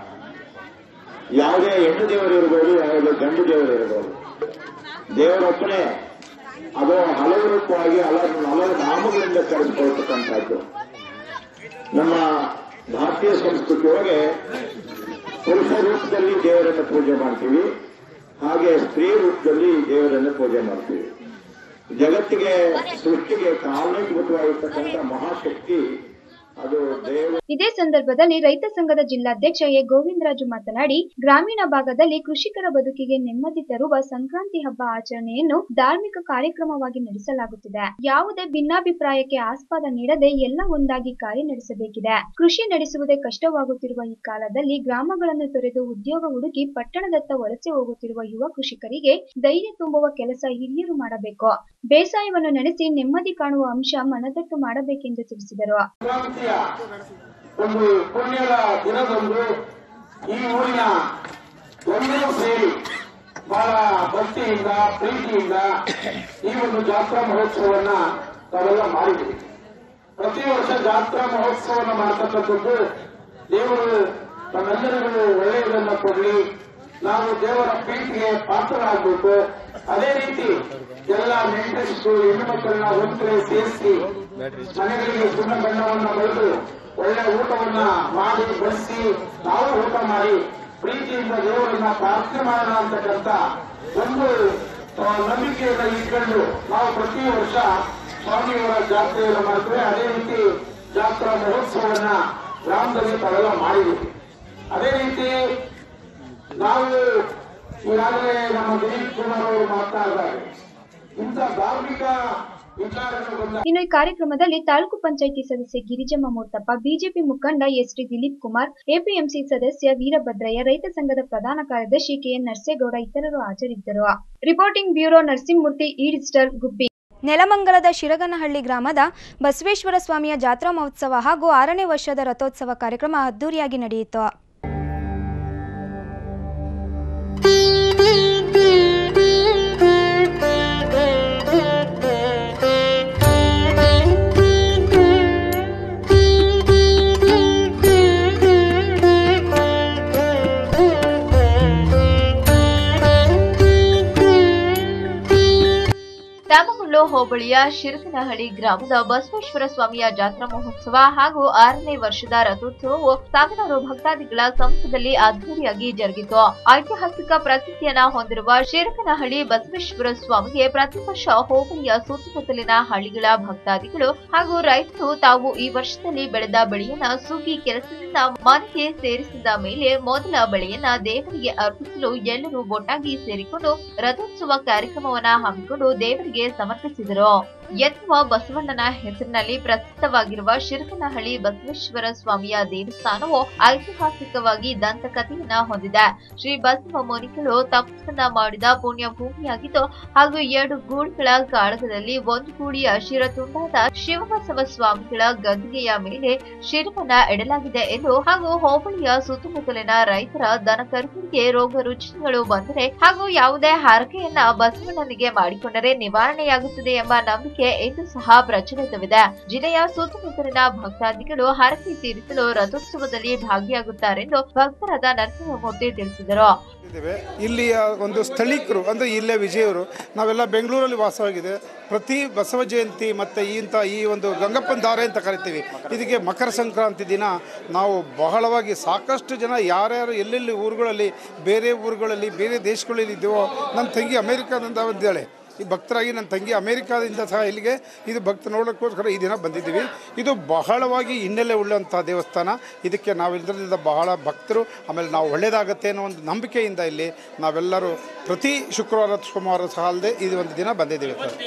Speaker 17: ಯಾವುದೇ ಹೆಣ್ಣು ದೇವರು ಇರ್ಬೋದು ಯಾವುದೇ ಗಂಡು ದೇವರು ಇರ್ಬೋದು ದೇವರೊಬ್ಬನೇ ಅದು ಹಲವು ರೂಪವಾಗಿ ಹಲವು ಹಲವು ನಾಮಗಳಿಂದ ಕರೆಸಿಕೊಳ್ತಕ್ಕಂಥದ್ದು ನಮ್ಮ ಭಾರತೀಯ ಸಂಸ್ಕೃತಿ ಒಳಗೆ ಪುರುಷ ರೂಪದಲ್ಲಿ ದೇವರನ್ನು ಪೂಜೆ ಮಾಡ್ತೀವಿ ಹಾಗೆ ಸ್ತ್ರೀ ರೂಪದಲ್ಲಿ ದೇವರನ್ನು ಪೂಜೆ ಮಾಡ್ತೀವಿ ಜಗತ್ತಿಗೆ ಸೃಷ್ಟಿಗೆ ಕಾರಣೀಭೂತವಾಗಿರ್ತಕ್ಕಂಥ ಮಹಾಶಕ್ತಿ ಅದು ದೇವ
Speaker 8: ಇದೇ ಸಂದರ್ಭದಲ್ಲಿ ರೈತ ಸಂಘದ ಜಿಲ್ಲಾಧ್ಯಕ್ಷ ಎ ಗೋವಿಂದರಾಜು ಮಾತನಾಡಿ ಗ್ರಾಮೀಣ ಭಾಗದಲ್ಲಿ ಕೃಷಿಕರ ಬದುಕಿಗೆ ನೆಮ್ಮದಿ ತರುವ ಸಂಕ್ರಾಂತಿ ಹಬ್ಬ ಆಚರಣೆಯನ್ನು ಧಾರ್ಮಿಕ ಕಾರ್ಯಕ್ರಮವಾಗಿ ನಡೆಸಲಾಗುತ್ತಿದೆ ಯಾವುದೇ ಭಿನ್ನಾಭಿಪ್ರಾಯಕ್ಕೆ ಆಸ್ಪದ ನೀಡದೆ ಎಲ್ಲ ಒಂದಾಗಿ ಕಾರ್ಯ ನಡೆಸಬೇಕಿದೆ ಕೃಷಿ ನಡೆಸುವುದೇ ಕಷ್ಟವಾಗುತ್ತಿರುವ ಈ ಕಾಲದಲ್ಲಿ ಗ್ರಾಮಗಳನ್ನು ತೊರೆದು ಉದ್ಯೋಗ ಹುಡುಕಿ ಪಟ್ಟಣದತ್ತ ವಲಸೆ ಹೋಗುತ್ತಿರುವ ಯುವ ಕೃಷಿಕರಿಗೆ ಧೈರ್ಯ ತುಂಬುವ ಕೆಲಸ ಹಿರಿಯರು ಮಾಡಬೇಕು ಬೇಸಾಯವನ್ನು ನಡೆಸಿ ನೆಮ್ಮದಿ ಕಾಣುವ ಅಂಶ ಮನದಟ್ಟು ಮಾಡಬೇಕೆಂದು ತಿಳಿಸಿದರು
Speaker 17: ಸಂಕ್ರಾಂತಿಯ ಒಂದು ಪುಣ್ಯದ ದಿನದಂದು ಈ ಊರಿನ ಎಲ್ಲರೂ ಸೇರಿ ಬಹಳ ಭಕ್ತಿಯಿಂದ ಪ್ರೀತಿಯಿಂದ ಈ ಒಂದು ಜಾತ್ರಾ ಮಹೋತ್ಸವವನ್ನ ತಾವೆಲ್ಲ ಮಾಡಿದ್ವಿ ಪ್ರತಿ ವರ್ಷ ಜಾತ್ರಾ ಮಹೋತ್ಸವವನ್ನು ಮಾಡತಕ್ಕಂಥದ್ದು ದೇವರು ತಮ್ಮೆಲ್ಲರಿಗೂ ಒಳ್ಳೆಯದನ್ನ ಕೊಡಲಿ ನಾವು ದೇವರ ಪ್ರೀತಿಗೆ ಪಾತ್ರರಾಗಬೇಕು ಅದೇ ರೀತಿ ಎಲ್ಲ ನೆಂಟರಿಷ್ಟು ಹೆಣ್ಣು ಮಕ್ಕಳನ್ನ ಒಂದು ಕಡೆ ಸೇರಿಸಿ ಮನೆಗಳಿಗೆ ಸುಣ್ಣ ಬಣ್ಣವನ್ನ ಬಳಿದು ಒಳ್ಳೆ ಊಟವನ್ನ ಮಾಡಿ ಬಡಿಸಿ ನಾವು ಊಟ ಮಾಡಿ ಪ್ರೀತಿಯಿಂದ ದೇವರನ್ನ ಪ್ರಾರ್ಥನೆ ಮಾಡೋಣ ಅಂತಕ್ಕಂಥ ಒಂದು ಆ, ನಂಬಿಕೆಯನ್ನು ಇಟ್ಕೊಂಡು ನಾವು ಪ್ರತಿ ವರ್ಷ ಸ್ವಾಮಿಯವರ ಜಾತ್ರೆಯನ್ನು ಮಾಡ್ತೇವೆ ಅದೇ ರೀತಿ ಜಾತ್ರಾ ಮಹೋತ್ಸವವನ್ನ ಗ್ರಾಮದಲ್ಲಿ ತಾವೆಲ್ಲ ಮಾಡಿದ್ವಿ ಅದೇ ರೀತಿ ನಾವು ಈಗಾಗಲೇ ನಮ್ಮ ದಿಲೀಪ್ ಕುಮಾರ್ ಅವರು ಮಾತನಾಡಿದ್ದಾರೆ ಇಂಥ ಧಾರ್ಮಿಕ ವಿಚಾರಗಳು ಬಂದ
Speaker 8: ಇನ್ನು ಈ ಕಾರ್ಯಕ್ರಮದಲ್ಲಿ ತಾಲೂಕು ಪಂಚಾಯಿತಿ ಸದಸ್ಯೆ ಗಿರಿಜಮ್ಮ ಮೂರ್ತಪ್ಪ ಬಿಜೆಪಿ ಮುಖಂಡ S T Dilip Kumar APMC ಸದಸ್ಯ ವೀರಭದ್ರಯ್ಯ ರೈತ ಸಂಘದ ಪ್ರಧಾನ ಕಾರ್ಯದರ್ಶಿ ಕೆಎನ್ ನರ್ಸೇಗೌಡ ಇತರರು ಹಾಜರಿದ್ದರು ರಿಪೋರ್ಟಿಂಗ್ ಬ್ಯೂರೋ ನರಸಿಂಹಮೂರ್ತಿ ಈ ಡಿಜಿಟಲ್ ಗುಬ್ಬಿ
Speaker 1: ನೆಲಮಂಗಲದ ಶಿರಗನಹಳ್ಳಿ ಗ್ರಾಮದ ಬಸವೇಶ್ವರ ಸ್ವಾಮಿಯ ಜಾತ್ರಾ ಮಹೋತ್ಸವ ಹಾಗೂ ಆರನೇ ವರ್ಷದ ರಥೋತ್ಸವ ಕಾರ್ಯಕ್ರಮ ಅದ್ದೂರಿಯಾಗಿ ನಡೆಯಿತು
Speaker 12: ತ್ಯಾಮಗುಳ್ಳು ಹೋಬಳಿಯ ಶಿರಕನಹಳ್ಳಿ ಗ್ರಾಮದ ಬಸವೇಶ್ವರ ಸ್ವಾಮಿಯ ಜಾತ್ರಾ ಮಹೋತ್ಸವ ಹಾಗೂ ಆರನೇ ವರ್ಷದ ರಥೋತ್ಸವವು ಸಾವಿರಾರು ಭಕ್ತಾದಿಗಳ ಸಮ್ಮುಖದಲ್ಲಿ ಅದ್ದೂರಿಯಾಗಿ ಜರುಗಿತು ಐತಿಹಾಸಿಕ ಪ್ರಸಿದ್ಧಿಯನ್ನ ಹೊಂದಿರುವ ಶಿರಕನಹಳ್ಳಿ ಬಸವೇಶ್ವರ ಸ್ವಾಮಿಗೆ ಪ್ರತಿ ವರ್ಷ ಹೋಬಳಿಯ ಸುತ್ತಮುತ್ತಲಿನ ಹಳ್ಳಿಗಳ ಭಕ್ತಾದಿಗಳು ಹಾಗೂ ರೈತರು ತಾವು ಈ ವರ್ಷದಲ್ಲಿ ಬೆಳೆದ ಬೆಳೆಯನ್ನ ಸುಗ್ಗಿ ಕೆಲಸದಿಂದ ಮನೆಗೆ ಸೇರಿಸಿದ ಮೇಲೆ ಮೊದಲ ಬೆಳೆಯನ್ನ ದೇವರಿಗೆ ಅರ್ಪಿಸಲು ಎಲ್ಲರೂ ಒಟ್ಟಾಗಿ ಸೇರಿಕೊಂಡು ರಥೋತ್ಸವ ಕಾರ್ಯಕ್ರಮವನ್ನ ಹಮ್ಮಿಕೊಂಡು ದೇವರಿಗೆ ಸಮರ್ಪಿಸಿದರು ಎನ್ನುವ ಬಸವಣ್ಣನ ಹೆಸರಿನಲ್ಲಿ ಪ್ರಸಿದ್ಧವಾಗಿರುವ ಶಿರಕನಹಳ್ಳಿ ಬಸವೇಶ್ವರ ಸ್ವಾಮಿಯ ದೇವಸ್ಥಾನವು ಐತಿಹಾಸಿಕವಾಗಿ ದಂತಕಥೆಯನ್ನ ಹೊಂದಿದೆ ಶ್ರೀ ಬಸವ ಮುನಿಗಳು ತಪಸ್ಸನ್ನ ಮಾಡಿದ ಪುಣ್ಯ ಭೂಮಿಯಾಗಿದ್ದು ಹಾಗೂ ಎರಡು ಗೂಡುಗಳ ಕಾಳಗದಲ್ಲಿ ಒಂದು ಗೂಡಿಯ ಶಿರ ತುಂಡಾದ ಶಿವಬಸವ ಸ್ವಾಮಿಗಳ ಗದ್ದಿಗೆಯ ಮೇಲೆ ಶಿರವನ್ನ ಇಡಲಾಗಿದೆ ಎಂದು ಹಾಗೂ ಹೋಬಳಿಯ ಸುತ್ತಮುತ್ತಲಿನ ರೈತರ ದನಕರುಗಳಿಗೆ ರೋಗ ರುಜಿನಗಳು ಬಂದರೆ ಹಾಗೂ ಯಾವುದೇ ಹಾರಕೆಯನ್ನ ಬಸವಣ್ಣನಿಗೆ ಮಾಡಿಕೊಂಡರೆ ನಿವಾರಣೆಯಾಗುತ್ತದೆ ಎಂಬ ನಂಬಿಕೆ ಇಂದು ಸಹ ಪ್ರಚಲಿತವಿದೆ ಜಿಲ್ಲೆಯ ಸುತ್ತಮುತ್ತಲಿನ ಭಕ್ತಾದಿಗಳು ಹರಕೆ ತೀರಿಸಲು ರಥೋತ್ಸವದಲ್ಲಿ ಭಾಗಿಯಾಗುತ್ತಾರೆಂದು ಭಕ್ತರಾದ ನರಸಿಂಹಮೂರ್ತಿ ತಿಳಿಸಿದರು
Speaker 18: ಇದ್ದೇವೆ ಇಲ್ಲಿಯ ಒಂದು ಸ್ಥಳೀಕರು ಅಂದರೆ ಇಲ್ಲೇ ವಿಜಯವರು ನಾವೆಲ್ಲ ಬೆಂಗಳೂರಲ್ಲಿ ವಾಸವಾಗಿದೆ ಪ್ರತಿ ಬಸವ ಜಯಂತಿ ಮತ್ತು ಇಂಥ ಈ ಒಂದು ಗಂಗಪ್ಪನ ದಾರೆ ಅಂತ ಕರಿತೀವಿ ಇದಕ್ಕೆ ಮಕರ ಸಂಕ್ರಾಂತಿ ದಿನ ನಾವು ಬಹಳವಾಗಿ ಸಾಕಷ್ಟು ಜನ ಯಾರ್ಯಾರು ಎಲ್ಲೆಲ್ಲಿ ಊರುಗಳಲ್ಲಿ ಬೇರೆ ಊರುಗಳಲ್ಲಿ ಬೇರೆ ದೇಶಗಳಲ್ಲಿ ಇದ್ದೀವೋ ನನ್ನ ತಂಗಿ ಅಮೇರಿಕಾದಿಂದ ಬಂದಿದ್ದಾಳೆ ಈ ಭಕ್ತರಾಗಿ ನನ್ನ ತಂಗಿ ಅಮೇರಿಕಾದಿಂದ ಸಹ ಇಲ್ಲಿಗೆ ಇದು ಭಕ್ತ ನೋಡೋಕ್ಕೋಸ್ಕರ ಈ ದಿನ ಬಂದಿದ್ದೀವಿ ಇದು ಬಹಳವಾಗಿ ಹಿನ್ನೆಲೆ ಉಳ್ಳಂಥ ದೇವಸ್ಥಾನ ಇದಕ್ಕೆ ನಾವೆಲ್ಲರಿಂದ ಬಹಳ ಭಕ್ತರು ಆಮೇಲೆ ನಾವು ಒಳ್ಳೆಯದಾಗತ್ತೆ ಅನ್ನೋ ಒಂದು ನಂಬಿಕೆಯಿಂದ ಇಲ್ಲಿ ನಾವೆಲ್ಲರೂ ಪ್ರತಿ ಶುಕ್ರವಾರ ಸೋಮವಾರ ಸಹ ಅಲ್ಲದೆ ಇದು ಒಂದು ದಿನ ಬಂದಿದ್ದೀವಿ ಸರ್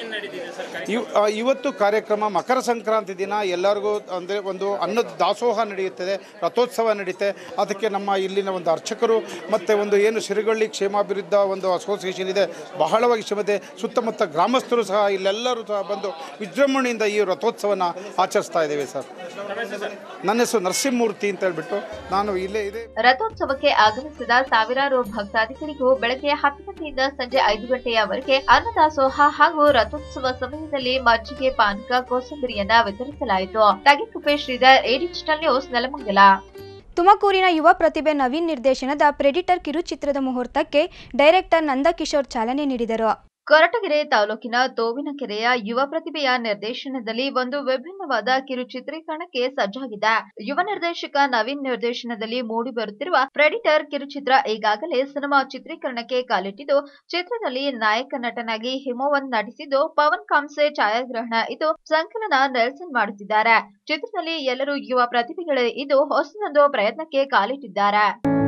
Speaker 18: ಇವ್ ಆ, ಇವತ್ತು ಕಾರ್ಯಕ್ರಮ ಮಕರ ಸಂಕ್ರಾಂತಿ ದಿನ ಎಲ್ಲರಿಗೂ ಅಂದರೆ ಒಂದು ಅನ್ನದ ದಾಸೋಹ ನಡೆಯುತ್ತದೆ ರಥೋತ್ಸವ ನಡೀತೆ ಅದಕ್ಕೆ ನಮ್ಮ ಇಲ್ಲಿನ ಒಂದು ಅರ್ಚಕರು ಮತ್ತು ಒಂದು ಏನು ಸಿರಿಗಳ್ಳಿ ಕ್ಷೇಮಾಭಿವೃದ್ಧ ಒಂದು ಅಸೋಸಿಯೇಷನ್ ಇದೆ ಬಹಳವಾಗಿ ಶ್ರಮತೆ ಸುತ್ತಮುತ್ತ ಗ್ರಾಮಸ್ಥರು ಸಹ ಇಲ್ಲೆಲ್ಲರೂ ಸಹ ಬಂದು ವಿಜೃಂಭಣೆಯಿಂದ ಈ ರಥೋತ್ಸವನ ಆಚರಿಸ್ತಾ ಇದ್ದೇವೆ ಸರ್ ನನ್ನ ಹೆಸರು ನರಸಿಂಹಮೂರ್ತಿ ಅಂತ ಹೇಳ್ಬಿಟ್ಟು ನಾನು ಇಲ್ಲೇ ಇದೆ
Speaker 12: ರಥೋತ್ಸವಕ್ಕೆ ಆಗಮಿಸಿದ ಸಾವಿರಾರು ಭಕ್ತಾದಿಗಳಿಗೂ ಬೆಳಗ್ಗೆ ಹತ್ತು ಗಂಟೆಯಿಂದ ಸಂಜೆ ಐದು ಗಂಟೆಯವರೆಗೆ ಅನ್ನದಾಸೋಹ ಹಾಗೂ ರಥೋತ್ಸವ ಸಮಯದಲ್ಲಿ ಮಜ್ಜಿಗೆ ಪಾನಕ ಕೋಸಂಬರಿಯನ್ನ ವಿತರಿಸಲಾಯಿತು Tagikuppe Sridhar A digital news Nelamangala
Speaker 1: ತುಮಕೂರಿನ ಯುವ ಪ್ರತಿಭೆ ನವೀನ್ ನಿರ್ದೇಶನದ ಪ್ರೆಡಿಟರ್ ಕಿರುಚಿತ್ರದ ಮುಹೂರ್ತಕ್ಕೆ ಡೈರೆಕ್ಟರ್ ನಂದಕಿಶೋರ್ ಚಾಲನೆ ನೀಡಿದರು
Speaker 12: ಕೊರಟಗೆರೆ ತಾಲೂಕಿನ ತೋವಿನಕೆರೆಯ ಯುವ ಪ್ರತಿಭೆಯ ನಿರ್ದೇಶನದಲ್ಲಿ ಒಂದು ವಿಭಿನ್ನವಾದ ಕಿರು ಚಿತ್ರೀಕರಣಕ್ಕೆ ಸಜ್ಜಾಗಿದೆ ಯುವ ನಿರ್ದೇಶಕ ನವೀನ್ ನಿರ್ದೇಶನದಲ್ಲಿ ಮೂಡಿ ಬರುತ್ತಿರುವ ಪ್ರೆಡಿಟರ್ ಕಿರುಚಿತ್ರ ಈಗಾಗಲೇ ಸಿನಿಮಾ ಚಿತ್ರೀಕರಣಕ್ಕೆ ಕಾಲಿಟ್ಟಿದ್ದು ಚಿತ್ರದಲ್ಲಿ ನಾಯಕ ನಟನಾಗಿ ಹಿಮೋವನ್ ನಟಿಸಿದ್ದು ಪವನ್ ಕಾಮ್ಸೆ ಛಾಯಾಗ್ರಹಣ ಇದು ಸಂಕಲನ ನೆಲ್ಸನ್ ಮಾಡುತ್ತಿದ್ದಾರೆ ಚಿತ್ರದಲ್ಲಿ ಎಲ್ಲರೂ ಯುವ ಪ್ರತಿಭೆಗಳೇ ಇದು ಹೊಸದೊಂದು ಪ್ರಯತ್ನಕ್ಕೆ ಕಾಲಿಟ್ಟಿದ್ದಾರೆ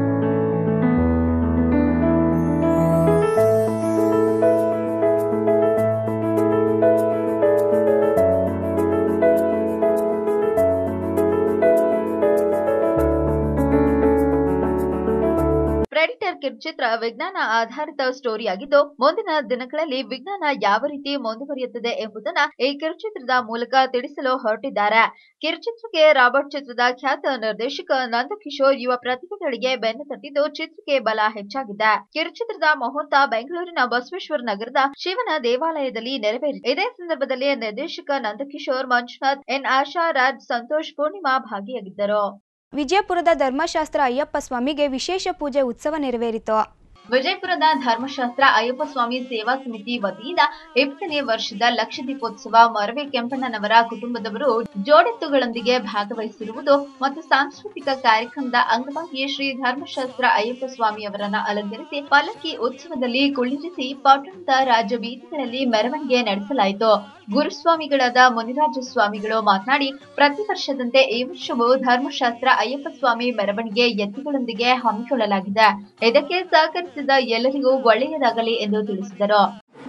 Speaker 12: ಪ್ರೆಡಿಟರ್ ಕಿರುಚಿತ್ರ ವಿಜ್ಞಾನ ಆಧಾರಿತ ಸ್ಟೋರಿಯಾಗಿದ್ದು ಮುಂದಿನ ದಿನಗಳಲ್ಲಿ ವಿಜ್ಞಾನ ಯಾವ ರೀತಿ ಮುಂದುವರಿಯುತ್ತದೆ ಎಂಬುದನ್ನ ಈ ಕಿರುಚಿತ್ರದ ಮೂಲಕ ತಿಳಿಸಲು ಹೊರಟಿದ್ದಾರೆ ಕಿರುಚಿತ್ರಕ್ಕೆ ರಾಬರ್ಟ್ ಚಿತ್ರದ ಖ್ಯಾತ ನಿರ್ದೇಶಕ ನಂದಕಿಶೋರ್ ಯುವ ಪ್ರತಿಭೆಗಳಿಗೆ ಬೆನ್ನು ತಟ್ಟಿದ್ದು ಚಿತ್ರಕ್ಕೆ ಬಲ ಹೆಚ್ಚಾಗಿದೆ ಕಿರುಚಿತ್ರದ ಮುಹೂರ್ತ ಬೆಂಗಳೂರಿನ ಬಸವೇಶ್ವರ ನಗರದ ಶಿವನ ದೇವಾಲಯದಲ್ಲಿ ನೆರವೇರಿದೆ ಇದೇ ಸಂದರ್ಭದಲ್ಲಿ ನಿರ್ದೇಶಕ ನಂದಕಿಶೋರ್ ಮಂಜುನಾಥ್ ಎನ್ ಆಶಾ ರಾಜ್ ಸಂತೋಷ್ ಪೂರ್ಣಿಮಾ ಭಾಗಿಯಾಗಿದ್ದರು
Speaker 1: ವಿಜಯಪುರದ ಧರ್ಮಶಾಸ್ತ್ರ ಅಯ್ಯಪ್ಪ ಸ್ವಾಮಿಗೆ ವಿಶೇಷ ಪೂಜೆ ಉತ್ಸವ ನೆರವೇರಿತು
Speaker 12: ವಿಜಯಪುರದ ಧರ್ಮಶಾಸ್ತ್ರ ಅಯ್ಯಪ್ಪ ಸ್ವಾಮಿ ಸೇವಾ ಸಮಿತಿ ವತಿಯಿಂದ ಇಪ್ಪತ್ತನೇ ವರ್ಷದ ಲಕ್ಷದೀಪೋತ್ಸವ ಮರವೆ ಕೆಂಪಣ್ಣನವರ ಕುಟುಂಬದವರು ಜೋಡೆತ್ತುಗಳೊಂದಿಗೆ ಭಾಗವಹಿಸಿರುವುದು ಮತ್ತು ಸಾಂಸ್ಕೃತಿಕ ಕಾರ್ಯಕ್ರಮದ ಅಂಗವಾಗಿ ಶ್ರೀ ಧರ್ಮಶಾಸ್ತ್ರ ಅಯ್ಯಪ್ಪ ಸ್ವಾಮಿ ಅವರನ್ನ ಅಲಂಕರಿಸಿ ಪಲ್ಲಕ್ಕಿ ಉತ್ಸವದಲ್ಲಿ ಕುಳ್ಳಿರಿಸಿ ಪಟ್ಟಣದ ರಾಜ್ಯ ಬೀದಿಗಳಲ್ಲಿ ಮೆರವಣಿಗೆ ನಡೆಸಲಾಯಿತು ಗುರುಸ್ವಾಮಿಗಳಾದ ಮುನಿರಾಜ ಸ್ವಾಮಿಗಳು ಮಾತನಾಡಿ ಪ್ರತಿ ವರ್ಷದಂತೆ ಈ ವರ್ಷವೂ ಧರ್ಮಶಾಸ್ತ್ರ ಅಯ್ಯಪ್ಪ ಸ್ವಾಮಿ ಮೆರವಣಿಗೆ ಎತ್ತುಗಳೊಂದಿಗೆ ಹಮ್ಮಿಕೊಳ್ಳಲಾಗಿದೆ ಇದಕ್ಕೆ ಸಹಕರಿಸಿದ ಎಲ್ಲರಿಗೂ ಒಳ್ಳೆಯದಾಗಲಿ ಎಂದು ತಿಳಿಸಿದರು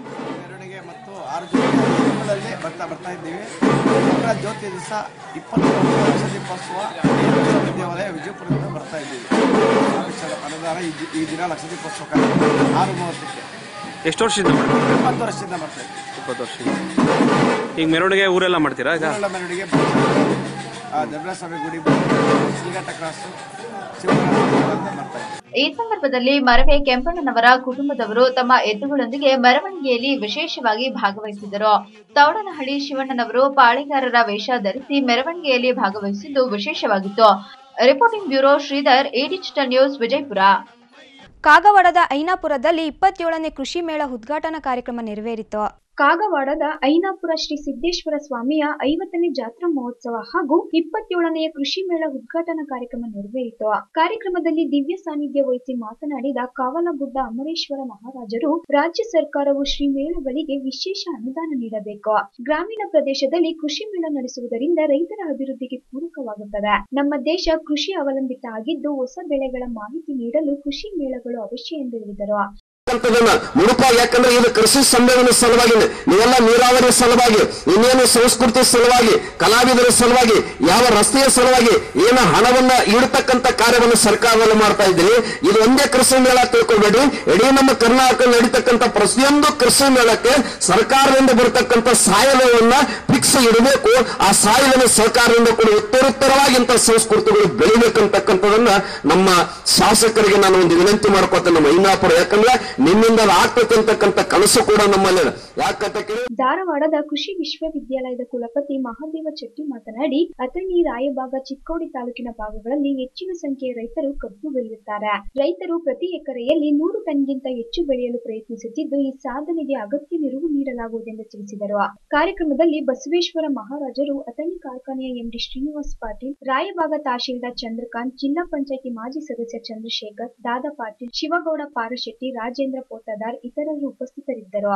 Speaker 19: ಮತ್ತು ಆರು ತಿಂಗಳಲ್ಲಿ ಬರ್ತಾ ಬರ್ತಾ ಇದ್ದೀವಿ ಮಕರ ಜ್ಯೋತಿ ದಿವಸ ಇಪ್ಪತ್ತು ವರ್ಷ ದೀಪೋತ್ಸವ ಲಕ್ಷ್ಮೀ ದೇವಾಲಯ ವಿಜಯಪುರದಿಂದ ಬರ್ತಾ ಇದ್ದೀವಿ ಲಕ್ಷದ ಅನುದಾನ ಈ ಜಿ- ಈ ದಿನ ಲಕ್ಷ ದೀಪೋತ್ಸವ ಕಾರ್ಯಕ್ರಮ ಆರು ಮೂವತ್ತಕ್ಕೆ
Speaker 20: ಎಷ್ಟು ವರ್ಷದಿಂದ ಮಾಡ್ತೀರಾ
Speaker 19: ಇಪ್ಪತ್ತು ವರ್ಷದಿಂದ ಬರ್ತಾ ಇದ್ದೀವಿ
Speaker 20: ಇಪ್ಪತ್ತು ವರ್ಷದಿಂದ ಈಗ ಮೆರವಣಿಗೆ ಊರೆಲ್ಲ ಮಾಡ್ತೀರಾ ಈಗ
Speaker 19: ಊರೆಲ್ಲ ಮೆರವಣಿಗೆ ದೊಡ್ಡಸ್ವಾಮಿ ಗುಡಿ ಶ್ರೀಘಟ್ಟ ಕ್ರಾಸು ಶಿವನ ಬರ್ತಾ ಇದ್ದೀವಿ
Speaker 12: ಈ ಸಂದರ್ಭದಲ್ಲಿ ಮರವೆ ಕೆಂಪಣ್ಣನವರ ಕುಟುಂಬದವರು ತಮ್ಮ ಎತ್ತುಗಳೊಂದಿಗೆ ಮೆರವಣಿಗೆಯಲ್ಲಿ ವಿಶೇಷವಾಗಿ ಭಾಗವಹಿಸಿದರು ತೌಡನಹಳ್ಳಿ ಶಿವಣ್ಣನವರು ಪಾಳೆಗಾರರ ವೇಷ ಧರಿಸಿ ಮೆರವಣಿಗೆಯಲ್ಲಿ ಭಾಗವಹಿಸಿದ್ದು ವಿಶೇಷವಾಗಿತ್ತು reporting bureau Sridhar A digital news Vijayapura
Speaker 1: ಕಾಗವಾಡದ ಐನಾಪುರದಲ್ಲಿ ಇಪ್ಪತ್ತೇಳನೇ ಕೃಷಿ ಮೇಳ ಉದ್ಘಾಟನಾ ಕಾರ್ಯಕ್ರಮ ನೆರವೇರಿತು
Speaker 8: ಕಾಗವಾಡದ ಐನಾಪುರ ಶ್ರೀ ಸಿದ್ದೇಶ್ವರ ಸ್ವಾಮಿಯ ಐವತ್ತನೇ ಜಾತ್ರಾ ಮಹೋತ್ಸವ ಹಾಗೂ ಇಪ್ಪತ್ತೇಳನೆಯ ಕೃಷಿ ಮೇಳ ಉದ್ಘಾಟನಾ ಕಾರ್ಯಕ್ರಮ ನೆರವೇರಿತು ಕಾರ್ಯಕ್ರಮದಲ್ಲಿ ದಿವ್ಯ ಸಾನ್ನಿಧ್ಯ ವಹಿಸಿ ಮಾತನಾಡಿದ ಕಾವಲಗುಡ್ಡ ಅಮರೇಶ್ವರ ಮಹಾರಾಜರು ರಾಜ್ಯ ಸರ್ಕಾರವು ಶ್ರೀ ಮೇಳಗಳಿಗೆ ವಿಶೇಷ ಅನುದಾನ ನೀಡಬೇಕು ಗ್ರಾಮೀಣ ಪ್ರದೇಶದಲ್ಲಿ ಕೃಷಿ ಮೇಳ ನಡೆಸುವುದರಿಂದ ರೈತರ ಅಭಿವೃದ್ಧಿಗೆ ಪೂರಕವಾಗುತ್ತದೆ ನಮ್ಮ ದೇಶ ಕೃಷಿ ಅವಲಂಬಿತ ಆಗಿದ್ದು ಹೊಸ ಬೆಳೆಗಳ ಮಾಹಿತಿ ನೀಡಲು ಕೃಷಿ ಮೇಳಗಳು ಅವಶ್ಯ ಎಂದು ಹೇಳಿದರು
Speaker 21: ಅಂತದನ್ನ ಮುಡುಪಾಗಿ ಯಾಕಂದ್ರೆ ಇದು ಕೃಷಿ ಸಮ್ಮೇಳನ ಸಲುವಾಗಿ ನೀವೆಲ್ಲ ನೀರಾವರಿ ಸಲುವಾಗಿ ಇನ್ನೇನು ಸಂಸ್ಕೃತಿ ಸಲುವಾಗಿ ಕಲಾವಿದರ ಸಲುವಾಗಿ ಯಾವ ರಸ್ತೆಯ ಸಲುವಾಗಿ ಏನ ಹಣವನ್ನ ಇಡತಕ್ಕಂತ ಕಾರ್ಯವನ್ನು ಸರ್ಕಾರದಲ್ಲಿ ಮಾಡ್ತಾ ಇದ್ದೀರಿ ಇದು ಒಂದೇ ಕೃಷಿ ಮೇಳ ತಿಳ್ಕೊಬೇಡಿ ಇಡೀ ನಮ್ಮ ಕರ್ನಾಟಕ ನಡೀತಕ್ಕಂತ ಪ್ರತಿಯೊಂದು ಕೃಷಿ ಮೇಳಕ್ಕೆ ಸರ್ಕಾರದಿಂದ ಬರತಕ್ಕಂತ ಸಾಯಲವನ್ನ ಫಿಕ್ಸ್ ಇಡಬೇಕು ಆ ಸಾಯಲನ ಸರ್ಕಾರದಿಂದ ಕೂಡ ಉತ್ತರೋತ್ತರವಾಗಿ ಇಂಥ ಸಂಸ್ಕೃತಿಗಳು ಬೆಳಿಬೇಕಂತಕ್ಕಂಥದನ್ನ ನಮ್ಮ ಶಾಸಕರಿಗೆ ನಾನು ಒಂದು ವಿನಂತಿ ಮಾಡ್ಕೊತೇನೆ ನಮ್ಮ ಐನಾಪುರ ಯಾಕಂದ್ರೆ ನಿಮ್ಮಿಂದ ಅದು ಆಗ್ತೈತೆ ಅಂತಕ್ಕಂಥ ಕನಸು ಕೂಡ ನಮ್ಮಲ್ಲಿ ಇದೆ. ಯಾಕಂತ ಕೇಳಿ
Speaker 8: ಧಾರವಾಡದ ಕೃಷಿ ವಿಶ್ವವಿದ್ಯಾಲಯದ ಕುಲಪತಿ ಮಹಾದೇವ ಚೆಟ್ಟಿ ಮಾತನಾಡಿ ಅಥಣಿ ರಾಯಬಾಗ ಚಿಕ್ಕೋಡಿ ತಾಲೂಕಿನ ಭಾಗಗಳಲ್ಲಿ ಹೆಚ್ಚಿನ ಸಂಖ್ಯೆಯ ರೈತರು ಕಬ್ಬು ಬೆಳೆಯುತ್ತಾರೆ ರೈತರು ಪ್ರತಿ ಎಕರೆಯಲ್ಲಿ ನೂರು ಟನ್ಗಿಂತ ಹೆಚ್ಚು ಬೆಳೆಯಲು ಪ್ರಯತ್ನಿಸುತ್ತಿದ್ದು ಈ ಸಾಧನೆಗೆ ಅಗತ್ಯ ನೆರವು ನೀಡಲಾಗುವುದೆಂದು ತಿಳಿಸಿದರು ಕಾರ್ಯಕ್ರಮದಲ್ಲಿ ಬಸವೇಶ್ವರ ಮಹಾರಾಜರು ಅಥಣಿ ಕಾರ್ಖಾನೆಯ ಎಂಡಿ ಶ್ರೀನಿವಾಸ್ ಪಾಟೀಲ್ ರಾಯಬಾಗ ತಹಶೀಲ್ದಾರ್ ಚಂದ್ರಕಾಂತ್ ಜಿಲ್ಲಾ ಪಂಚಾಯತಿ ಮಾಜಿ ಸದಸ್ಯ ಚಂದ್ರಶೇಖರ್ ದಾದಾ ಪಾಟೀಲ್ ಶಿವಗೌಡ ಪಾರಶೆಟ್ಟಿ ರಾಜೇಂದ್ರ ಪೋತದಾರ್ ಇತರರು ಉಪಸ್ಥಿತರಿದ್ದರು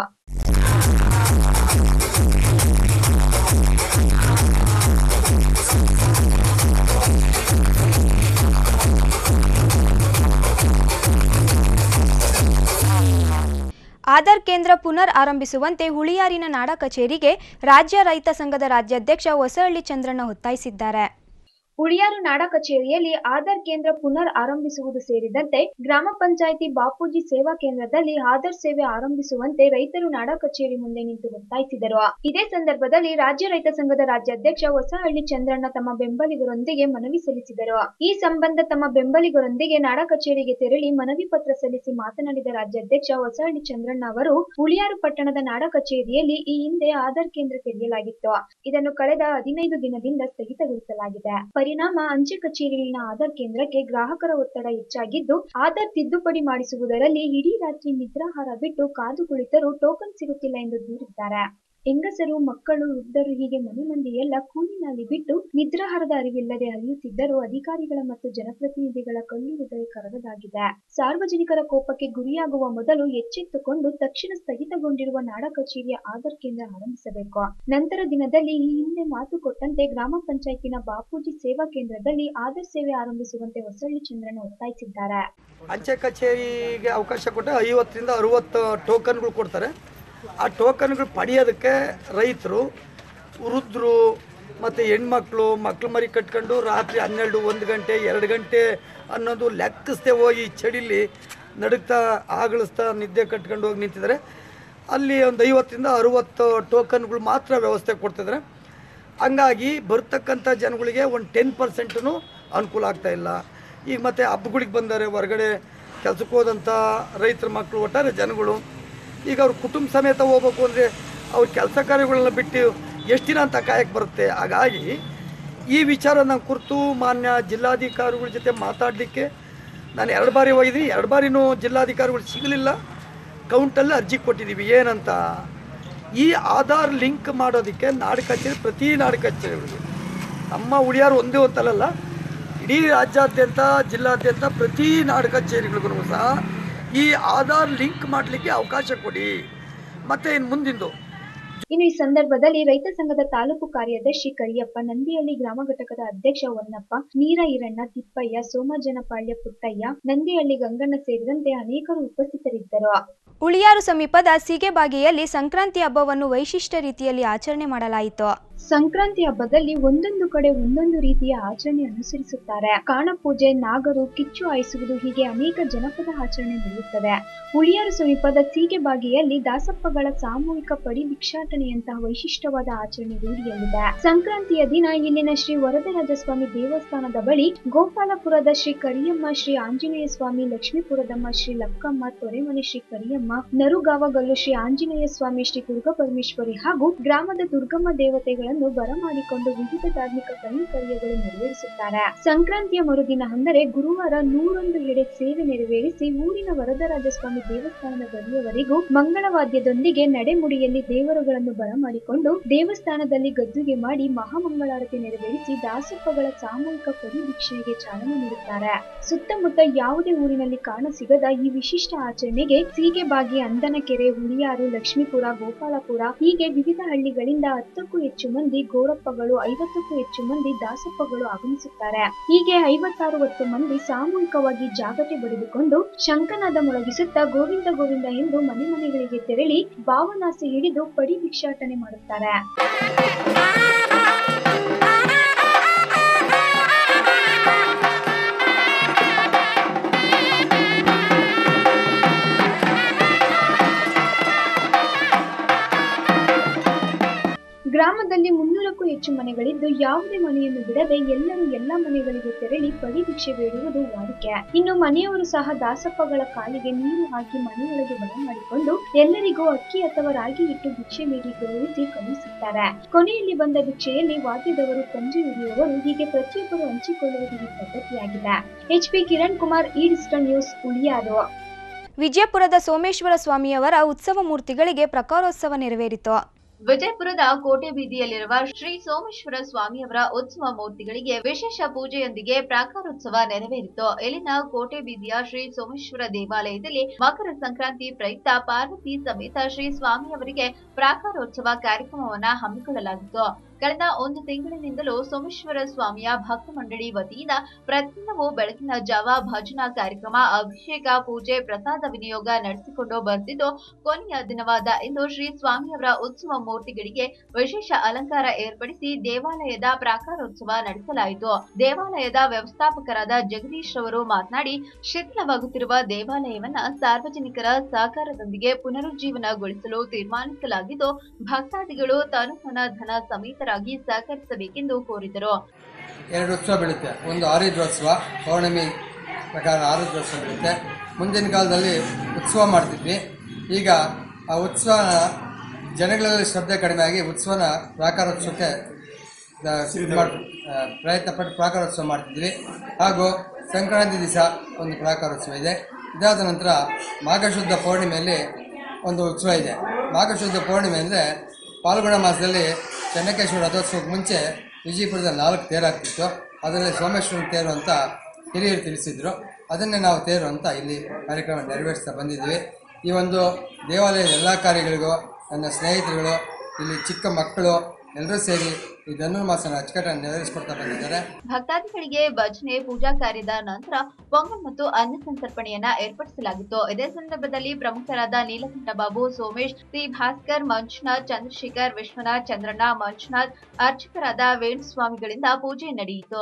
Speaker 1: ಆಧಾರ್ ಕೇಂದ್ರ ಪುನರ್ ಆರಂಭಿಸುವಂತೆ ಹುಳಿಯಾರಿನ ನಾಡ ಕಚೇರಿಗೆ ರಾಜ್ಯ ರೈತ ಸಂಘದ ರಾಜ್ಯಾಧ್ಯಕ್ಷ ಹೊಸಹಳ್ಳಿ ಚಂದ್ರಣ್ಣ ಒತ್ತಾಯಿಸಿದ್ದಾರೆ
Speaker 8: ಉಳಿಯಾರು ನಾಡ ಕಚೇರಿಯಲ್ಲಿ ಆಧಾರ್ ಕೇಂದ್ರ ಪುನರ್ ಆರಂಭಿಸುವುದು ಸೇರಿದಂತೆ ಗ್ರಾಮ ಪಂಚಾಯಿತಿ ಬಾಪೂಜಿ ಸೇವಾ ಕೇಂದ್ರದಲ್ಲಿ ಆಧಾರ್ ಸೇವೆ ಆರಂಭಿಸುವಂತೆ ರೈತರು ನಾಡ ಕಚೇರಿ ಮುಂದೆ ನಿಂತು ಒತ್ತಾಯಿಸಿದರು ಇದೇ ಸಂದರ್ಭದಲ್ಲಿ ರಾಜ್ಯ ರೈತ ಸಂಘದ ರಾಜ್ಯಾಧ್ಯಕ್ಷ ಹೊಸಹಳ್ಳಿ ಚಂದ್ರಣ್ಣ ತಮ್ಮ ಬೆಂಬಲಿಗರೊಂದಿಗೆ ಮನವಿ ಸಲ್ಲಿಸಿದರು ಈ ಸಂಬಂಧ ತಮ್ಮ ಬೆಂಬಲಿಗರೊಂದಿಗೆ ನಾಡ ಕಚೇರಿಗೆ ತೆರಳಿ ಮನವಿ ಪತ್ರ ಸಲ್ಲಿಸಿ ಮಾತನಾಡಿದ ರಾಜ್ಯಾಧ್ಯಕ್ಷ ಹೊಸಹಳ್ಳಿ ಚಂದ್ರಣ್ಣ ಅವರು ಉಳಿಯಾರು ಪಟ್ಟಣದ ನಾಡ ಕಚೇರಿಯಲ್ಲಿ ಈ ಹಿಂದೆ ಆಧಾರ್ ಕೇಂದ್ರ ತೆರೆಯಲಾಗಿತ್ತು ಇದನ್ನು ಕಳೆದ ಹದಿನೈದು ದಿನದಿಂದ ಸ್ಥಗಿತಗೊಳಿಸಲಾಗಿದೆ ಪರಿಣಾಮ ಅಂಚೆ ಕಚೇರಿಯಲ್ಲಿನ ಆಧಾರ್ ಕೇಂದ್ರಕ್ಕೆ ಗ್ರಾಹಕರ ಒತ್ತಡ ಹೆಚ್ಚಾಗಿದ್ದು ಆಧಾರ್ ತಿದ್ದುಪಡಿ ಮಾಡಿಸುವುದರಲ್ಲಿ ಇಡೀ ರಾತ್ರಿ ನಿದ್ರಾಹಾರ ಬಿಟ್ಟು ಕಾದು ಕುಳಿತರೂ ಟೋಕನ್ ಸಿಗುತ್ತಿಲ್ಲ ಎಂದು ದೂರಿದ್ದಾರೆ ಹೆಂಗಸರು ಮಕ್ಕಳು ವೃದ್ಧರು ಹೀಗೆ ಮನೆ ಮಂದಿಯೆಲ್ಲ ಕೂಲಿನಲ್ಲಿ ಬಿಟ್ಟು ನಿದ್ರಾಹಾರದ ಅರಿವಿಲ್ಲದೆ ಅಲಿಯುತ್ತಿದ್ದರೂ ಅಧಿಕಾರಿಗಳ ಮತ್ತು ಜನಪ್ರತಿನಿಧಿಗಳ ಕಲ್ಲು ಹೃದಯ ಕರಗದಾಗಿದೆ ಸಾರ್ವಜನಿಕರ ಕೋಪಕ್ಕೆ ಗುರಿಯಾಗುವ ಮೊದಲು ಎಚ್ಚೆತ್ತುಕೊಂಡು ತಕ್ಷಣ ಸ್ಥಗಿತಗೊಂಡಿರುವ ನಾಡ ಕಚೇರಿಯ ಆಧಾರ್ ಕೇಂದ್ರ ಆರಂಭಿಸಬೇಕು ನಂತರ ದಿನದಲ್ಲಿ ಈ ಹಿಂದೆ ಮಾತು ಕೊಟ್ಟಂತೆ ಗ್ರಾಮ ಪಂಚಾಯತಿನ ಬಾಪೂಜಿ ಸೇವಾ ಕೇಂದ್ರದಲ್ಲಿ ಆಧಾರ್ ಸೇವೆ ಆರಂಭಿಸುವಂತೆ ಹೊಸಳ್ಳಿ ಚಂದ್ರನ ಒತ್ತಾಯಿಸಿದ್ದಾರೆ
Speaker 22: ಅಂಚೆ ಕಚೇರಿಗೆ ಅವಕಾಶ ಕೊಟ್ಟರೆ ಐವತ್ತರಿಂದ ಅರುವತ್ತು ಟೋಕನ್ಗಳು ಕೊಡ್ತಾರೆ ಆ ಟೋಕನ್ಗಳು ಪಡೆಯೋದಕ್ಕೆ ರೈತರು ವೃದ್ಧರು ಮತ್ತು ಹೆಣ್ಮಕ್ಳು ಮಕ್ಳು ಮರಿ ಕಟ್ಕೊಂಡು ರಾತ್ರಿ ಹನ್ನೆರಡು ಒಂದು ಗಂಟೆ ಎರಡು ಗಂಟೆ ಅನ್ನೋದು ಲೆಕ್ಕಿಸ್ದೆ ಹೋಗಿ ಚಳಿಲಿ ನಡುಗ್ತಾ ಆಗಳಿಸ್ತಾ ನಿದ್ದೆ ಕಟ್ಕೊಂಡು ಹೋಗಿ ನಿಂತಿದ್ದಾರೆ ಅಲ್ಲಿ ಒಂದು ಐವತ್ತರಿಂದ ಅರುವತ್ತು ಟೋಕನ್ಗಳು ಮಾತ್ರ ವ್ಯವಸ್ಥೆ ಕೊಡ್ತಿದ್ದಾರೆ ಹಂಗಾಗಿ ಬರ್ತಕ್ಕಂಥ ಜನಗಳಿಗೆ ಒಂದು ಟೆನ್ ಪರ್ಸೆಂಟೂ ಅನುಕೂಲ ಆಗ್ತಾ ಇಲ್ಲ ಈಗ ಮತ್ತೆ ಹಬ್ಬಗಳಿಗೆ ಬಂದರೆ ಹೊರಗಡೆ ಕೆಲಸಕ್ಕೆ ಹೋದಂಥ ರೈತರ ಮಕ್ಕಳು ಒಟ್ಟಾರೆ ಜನಗಳು ಈಗ ಅವ್ರ ಕುಟುಂಬ ಸಮೇತ ಹೋಗ್ಬೇಕು ಅಂದರೆ ಅವ್ರ ಕೆಲಸ ಕಾರ್ಯಗಳನ್ನ ಬಿಟ್ಟು ಎಷ್ಟು ದಿನ ಅಂತ ಕಾಯಕ್ಕೆ ಬರುತ್ತೆ ಹಾಗಾಗಿ ಈ ವಿಚಾರನ ಕುರಿತು ಮಾನ್ಯ ಜಿಲ್ಲಾಧಿಕಾರಿಗಳ ಜೊತೆ ಮಾತಾಡಲಿಕ್ಕೆ ನಾನು ಎರಡು ಬಾರಿ ಹೋಗಿದ್ದೀನಿ ಎರಡು ಬಾರಿನೂ ಜಿಲ್ಲಾಧಿಕಾರಿಗಳು ಸಿಗಲಿಲ್ಲ ಕೌಂಟಲ್ಲಿ ಅರ್ಜಿ ಕೊಟ್ಟಿದ್ದೀವಿ ಏನಂತ ಈ ಆಧಾರ್ ಲಿಂಕ್ ಮಾಡೋದಕ್ಕೆ ನಾಡು ಕಚೇರಿ ಪ್ರತಿ ನಾಡು ಕಚೇರಿಗಳಿಗೆ ನಮ್ಮ ಉಳಿಯಾರು ಒಂದೇ ಅಂತಲ್ಲ ಇಡೀ ರಾಜ್ಯಾದ್ಯಂತ ಜಿಲ್ಲಾದ್ಯಂತ ಪ್ರತಿ ನಾಡು ಕಚೇರಿಗಳಿಗೂ ಸಹ ಈ ಆಧಾರ್ ಲಿಂಕ್ ಮಾಡಲಿಕ್ಕೆ ಅವಕಾಶ ಕೊಡಿ ಮತ್ತು ಇನ್ನು ಮುಂದಿಂದು
Speaker 8: ಇನ್ನು ಈ ಸಂದರ್ಭದಲ್ಲಿ ರೈತ ಸಂಘದ ತಾಲೂಕು ಕಾರ್ಯದರ್ಶಿ ಕರಿಯಪ್ಪ ನಂದಿಹಳ್ಳಿ ಗ್ರಾಮ ಘಟಕದ ಅಧ್ಯಕ್ಷ ಹೊನ್ನಪ್ಪ ನೀರ ಈರಣ್ಣ ತಿಪ್ಪಯ್ಯ ಸೋಮಜನಪಾಳ್ಯ ಪುಟ್ಟಯ್ಯ ನಂದಿಹಳ್ಳಿ ಗಂಗಣ್ಣ ಸೇರಿದಂತೆ ಅನೇಕರು ಉಪಸ್ಥಿತರಿದ್ದರು
Speaker 1: ಉಳಿಯಾರು ಸಮೀಪದ ಸೀಗೆಬಾಗಿಯಲ್ಲಿ ಸಂಕ್ರಾಂತಿ ಹಬ್ಬವನ್ನು ವೈಶಿಷ್ಟ್ಯ ರೀತಿಯಲ್ಲಿ ಆಚರಣೆ ಮಾಡಲಾಯಿತು
Speaker 8: ಸಂಕ್ರಾಂತಿ ಹಬ್ಬದಲ್ಲಿ ಒಂದೊಂದು ಕಡೆ ಒಂದೊಂದು ರೀತಿಯ ಆಚರಣೆ ಅನುಸರಿಸುತ್ತಾರೆ ಕಾಣಪೂಜೆ ನಾಗರು ಕಿಚ್ಚು ಹಾಯಿಸುವುದು ಹೀಗೆ ಅನೇಕ ಜನಪದ ಆಚರಣೆ ನಡೆಯುತ್ತದೆ ಉಳಿಯಾರು ಸಮೀಪದ ಸೀಗೆಬಾಗಿಯಲ್ಲಿ ದಾಸಪ್ಪಗಳ ಸಾಮೂಹಿಕ ಪಡಿ ಭಿಕ್ಷಾಟನೆಯಂತಹ ವೈಶಿಷ್ಟ್ಯವಾದ ಆಚರಣೆ ರೂಢಿಯಲ್ಲಿದೆ ಸಂಕ್ರಾಂತಿಯ ದಿನ ಇಲ್ಲಿನ ಶ್ರೀ ವರದರಾಜಸ್ವಾಮಿ ದೇವಸ್ಥಾನದ ಬಳಿ ಗೋಪಾಲಪುರದ ಶ್ರೀ ಕರಿಯಮ್ಮ ಶ್ರೀ ಆಂಜನೇಯ ಸ್ವಾಮಿ ಲಕ್ಷ್ಮೀಪುರದಮ್ಮ ಶ್ರೀ ಲಕ್ಕಮ್ಮ ತೊರೆಮನೆ ಶ್ರೀ ಕರಿಯಮ್ಮ ನರುಗಾವಗಲ್ಲು ಶ್ರೀ ಆಂಜನೇಯ ಸ್ವಾಮಿ ಶ್ರೀ ದುರ್ಗಾ ಪರಮೇಶ್ವರಿ ಹಾಗೂ ಗ್ರಾಮದ ದುರ್ಗಮ್ಮ ದೇವತೆಗಳನ್ನು ಬರಮಾಡಿಕೊಂಡು ವಿವಿಧ ಧಾರ್ಮಿಕ ಕೈಂಕರ್ಯಗಳು ನೆರವೇರಿಸುತ್ತಾರೆ ಸಂಕ್ರಾಂತಿಯ ಮರುದಿನ ಅಂದರೆ ಗುರುವಾರ ನೂರೊಂದು ಎಡೆ ಸೇವೆ ನೆರವೇರಿಸಿ ಊರಿನ ವರದರಾಜಸ್ವಾಮಿ ದೇವಸ್ಥಾನದ ಬಳಿಯವರೆಗೂ ಮಂಗಳವಾದ್ಯದೊಂದಿಗೆ ನಡೆಮುಡಿಯಲ್ಲಿ ದೇವರುಗಳನ್ನು ಬರಮಾಡಿಕೊಂಡು ದೇವಸ್ಥಾನದಲ್ಲಿ ಗದ್ದುಗೆ ಮಾಡಿ ಮಹಾಮಂಗಳಾರತಿ ನೆರವೇರಿಸಿ ದಾಸಪ್ಪಗಳ ಸಾಮೂಹಿಕ ಪರಿ ಭಿಕ್ಷೆಗೆ ಚಾಲನೆ ನೀಡುತ್ತಾರೆ ಸುತ್ತಮುತ್ತ ಯಾವುದೇ ಊರಿನಲ್ಲಿ ಕಾಣಸಿಗದ ಈ ವಿಶಿಷ್ಟ ಆಚರಣೆಗೆ ಸೀಗೆಬಾಗಿ ಅಂದನಕೆರೆ ಹುಳಿಯಾರು ಲಕ್ಷ್ಮೀಪುರ ಗೋಪಾಲಪುರ ಹೀಗೆ ವಿವಿಧ ಹಳ್ಳಿಗಳಿಂದ ಹತ್ತಕ್ಕೂ ಹೆಚ್ಚು ಮಂದಿ ಗೋರಪ್ಪಗಳು ಐವತ್ತಕ್ಕೂ ಹೆಚ್ಚು ಮಂದಿ ದಾಸಪ್ಪಗಳು ಆಗಮಿಸುತ್ತಾರೆ ಹೀಗೆ ಐವತ್ತಾರುವತ್ತು ಮಂದಿ ಸಾಮೂಹಿಕವಾಗಿ ಜಾಗಟೆ ಬಡಿದುಕೊಂಡು ಶಂಕನಾದ ಮೊಳಗಿಸುತ್ತಾ ಗೋವಿಂದ ಗೋವಿಂದ ಎಂದು ಮನೆ ಮನೆಗಳಿಗೆ ತೆರಳಿ ಭಾವನಾಸೆ ಹಿಡಿದು ಪಡಿ ಭಿಕ್ಷಾಟನೆ ಮಾಡುತ್ತಾರೆ ಗ್ರಾಮದಲ್ಲಿ ಮುನ್ನೂರಕ್ಕೂ ಹೆಚ್ಚು ಮನೆಗಳಿದ್ದು ಯಾವುದೇ ಮನೆಯನ್ನು ಬಿಡದೆ ಎಲ್ಲರೂ ಎಲ್ಲ ಮನೆಗಳಿಗೆ ತೆರಳಿ ಪಡಿ ಭಿಕ್ಷೆ ಬೇಡುವುದು ವಾಡಿಕೆ ಇನ್ನು ಮನೆಯವರು ಸಹ ದಾಸಪ್ಪಗಳ ಕಾಲಿಗೆ ನೀರು ಹಾಕಿ ಮನೆಯೊಳಗೆ ಬರಮಾಡಿಕೊಂಡು ಎಲ್ಲರಿಗೂ ಅಕ್ಕಿ ಅಥವಾ ರಾಗಿ ಇಟ್ಟು ಭಿಕ್ಷೆ ನೀಡಿ ಗೌರವಿಸಿ ಕಳುಹಿಸುತ್ತಾರೆ ಕೊನೆಯಲ್ಲಿ ಬಂದ ಭಿಕ್ಷೆಯಲ್ಲಿ ವಾದ್ಯದವರು ಪಂಜೆ ಹಿಡಿಯುವವರು ಹೀಗೆ ಪ್ರತಿಯೊಬ್ಬರು ಹಂಚಿಕೊಳ್ಳುವುದು ಈ ಪದ್ಧತಿಯಾಗಿದೆ ಎಚ್ ಪಿ ಕಿರಣ್ ಕುಮಾರ್ ಈ ಡಿಜಿಟಲ್ ನ್ಯೂಸ್ ಉಳಿಯಾರು
Speaker 1: ವಿಜಯಪುರದ ಸೋಮೇಶ್ವರ ಸ್ವಾಮಿಯವರ ಉತ್ಸವ ಮೂರ್ತಿಗಳಿಗೆ ಪ್ರಕಾರೋತ್ಸವ ನೆರವೇರಿತು
Speaker 12: ವಿಜಯಪುರದ ಕೋಟೆ ಬೀದಿಯಲ್ಲಿರುವ ಶ್ರೀ ಸೋಮೇಶ್ವರ ಸ್ವಾಮಿಯವರ ಉತ್ಸವ ಮೂರ್ತಿಗಳಿಗೆ ವಿಶೇಷ ಪೂಜೆಯೊಂದಿಗೆ ಪ್ರಾಕಾರೋತ್ಸವ ನೆರವೇರಿತು ಇಲ್ಲಿನ ಕೋಟೆ ಬೀದಿಯ ಶ್ರೀ ಸೋಮೇಶ್ವರ ದೇವಾಲಯದಲ್ಲಿ ಮಕರ ಸಂಕ್ರಾಂತಿ ಪ್ರಯುಕ್ತ ಪಾರ್ವತಿ ಸಮೇತ ಶ್ರೀ ಸ್ವಾಮಿಯವರಿಗೆ ಪ್ರಾಕಾರೋತ್ಸವ ಕಾರ್ಯಕ್ರಮವನ್ನ ಹಮ್ಮಿಕೊಳ್ಳಲಾಗಿತ್ತು ಕಳೆದ ಒಂದು ತಿಂಗಳಿನಿಂದಲೂ ಸೋಮೇಶ್ವರ ಸ್ವಾಮಿಯ ಭಕ್ತ ಮಂಡಳಿ ವತಿಯಿಂದ ಪ್ರತಿದಿನವೂ ಬೆಳಗಿನ ಜಾವ ಭಜನಾ ಕಾರ್ಯಕ್ರಮ ಅಭಿಷೇಕ ಪೂಜೆ ಪ್ರಸಾದ ವಿನಿಯೋಗ ನಡೆಸಿಕೊಂಡು ಬರ್ತಿದ್ದು ಕೊನೆಯ ದಿನವಾದ ಇಂದು ಶ್ರೀ ಸ್ವಾಮಿಯವರ ಉತ್ಸವ ಮೂರ್ತಿಗಳಿಗೆ ವಿಶೇಷ ಅಲಂಕಾರ ಏರ್ಪಡಿಸಿ ದೇವಾಲಯದ ಪ್ರಾಕಾರೋತ್ಸವ ನಡೆಸಲಾಯಿತು ದೇವಾಲಯದ ವ್ಯವಸ್ಥಾಪಕರಾದ ಜಗದೀಶ್ ರವರು ಮಾತನಾಡಿ ಶಿಥಿಲವಾಗುತ್ತಿರುವ ದೇವಾಲಯವನ್ನ ಸಾರ್ವಜನಿಕರ ಸಹಕಾರದೊಂದಿಗೆ ಪುನರುಜ್ಜೀವನಗೊಳಿಸಲು ತೀರ್ಮಾನಿಸಲಾಗಿದ್ದು ಭಕ್ತಾದಿಗಳು ತನುಮನ ಧನ ಸಮೇತರಾಗಿ ಸಹಕರಿಸಬೇಕೆಂದು ಕೋರಿದರು
Speaker 2: ಎರಡು ಉತ್ಸವ ಬೀಳುತ್ತೆ ಒಂದು ಆರುದ್ರೋತ್ಸವ ಪೌರ್ಣಮಿ ಪ್ರಕಾರ ಆರುದ್ರೋತ್ಸವ ಬೀಳುತ್ತೆ ಮುಂದಿನ ಕಾಲದಲ್ಲಿ ಉತ್ಸವ ಮಾಡ್ತಿದ್ವಿ ಈಗ ಆ ಉತ್ಸವನ ಜನಗಳಲ್ಲಿ ಶ್ರದ್ಧೆ ಕಡಿಮೆ ಆಗಿ ಉತ್ಸವನ ಪ್ರಾಕಾರೋತ್ಸವಕ್ಕೆ ದ- ಇದು ಮಾಡ್ ಆ, ಪ್ರಯತ್ನ ಪಟ್ಟು ಪ್ರಾಕಾರೋತ್ಸವ ಮಾಡ್ತಿದ್ವಿ ಹಾಗೂ ಸಂಕ್ರಾಂತಿ ದಿವಸ ಒಂದು ಪ್ರಾಕಾರೋತ್ಸವ ಇದೆ ಇದಾದ ನಂತರ ಮಾಘಶುದ್ಧ ಪೌರ್ಣಿಮೆಯಲ್ಲಿ ಒಂದು ಉತ್ಸವ ಇದೆ ಮಾಘಶುದ್ಧ ಪೌರ್ಣಿಮೆ ಅಂದರೆ ಪಾಲ್ಗುಣ ಮಾಸದಲ್ಲಿ ಚೆನ್ನಕೇಶ್ವರ ರಥೋತ್ಸವಕ್ಕೆ ಮುಂಚೆ ವಿಜಯಪುರದ ನಾಲ್ಕು ತೇರಾಗ್ತಿತ್ತು ಅದರಲ್ಲಿ ಸೋಮೇಶ್ವರನ ತೇರು ಅಂತ ಹಿರಿಯರು ತಿಳಿಸಿದ್ರು ಅದನ್ನೇ ನಾವು ತೇರು ಅಂತ ಇಲ್ಲಿ ಕಾರ್ಯಕ್ರಮ ನೆರವೇರಿಸ್ತಾ ಬಂದಿದ್ವಿ ಈ ಒಂದು ದೇವಾಲಯದ ಎಲ್ಲ ಕಾರ್ಯಗಳಿಗೂ ನನ್ನ ಸ್ನೇಹಿತರುಗಳು ಇಲ್ಲಿ ಚಿಕ್ಕ ಮಕ್ಕಳು ಎಲ್ಲರೂ ಸೇರಿ ಈ ಧನುರ್ಮಾಸನ ಅಚ್ಚುಕಟ್ಟಾಗಿ ನೆರವೇರಿಸ್ಕೊಡ್ತಾ ಬಂದಿದ್ದಾರೆ
Speaker 12: ಭಕ್ತಾದಿಗಳಿಗೆ ಭಜನೆ ಪೂಜಾ ಕಾರ್ಯದ ನಂತರ ಪೊಂಗಲ್ ಮತ್ತು ಅನ್ನ ಸಂತರ್ಪಣೆಯನ್ನ ಏರ್ಪಡಿಸಲಾಗಿತ್ತು ಇದೇ ಸಂದರ್ಭದಲ್ಲಿ ಪ್ರಮುಖರಾದ ನೀಲಕಂಠ ಬಾಬು ಸೋಮೇಶ್ ಸಿ ಭಾಸ್ಕರ್ ಮಂಜುನಾಥ್ ಚಂದ್ರಶೇಖರ್ ವಿಶ್ವನಾಥ್ ಚಂದ್ರಣ್ಣ ಮಂಜುನಾಥ್ ಅರ್ಚಕರಾದ ವೇಣುಸ್ವಾಮಿಗಳಿಂದ ಪೂಜೆ ನಡೆಯಿತು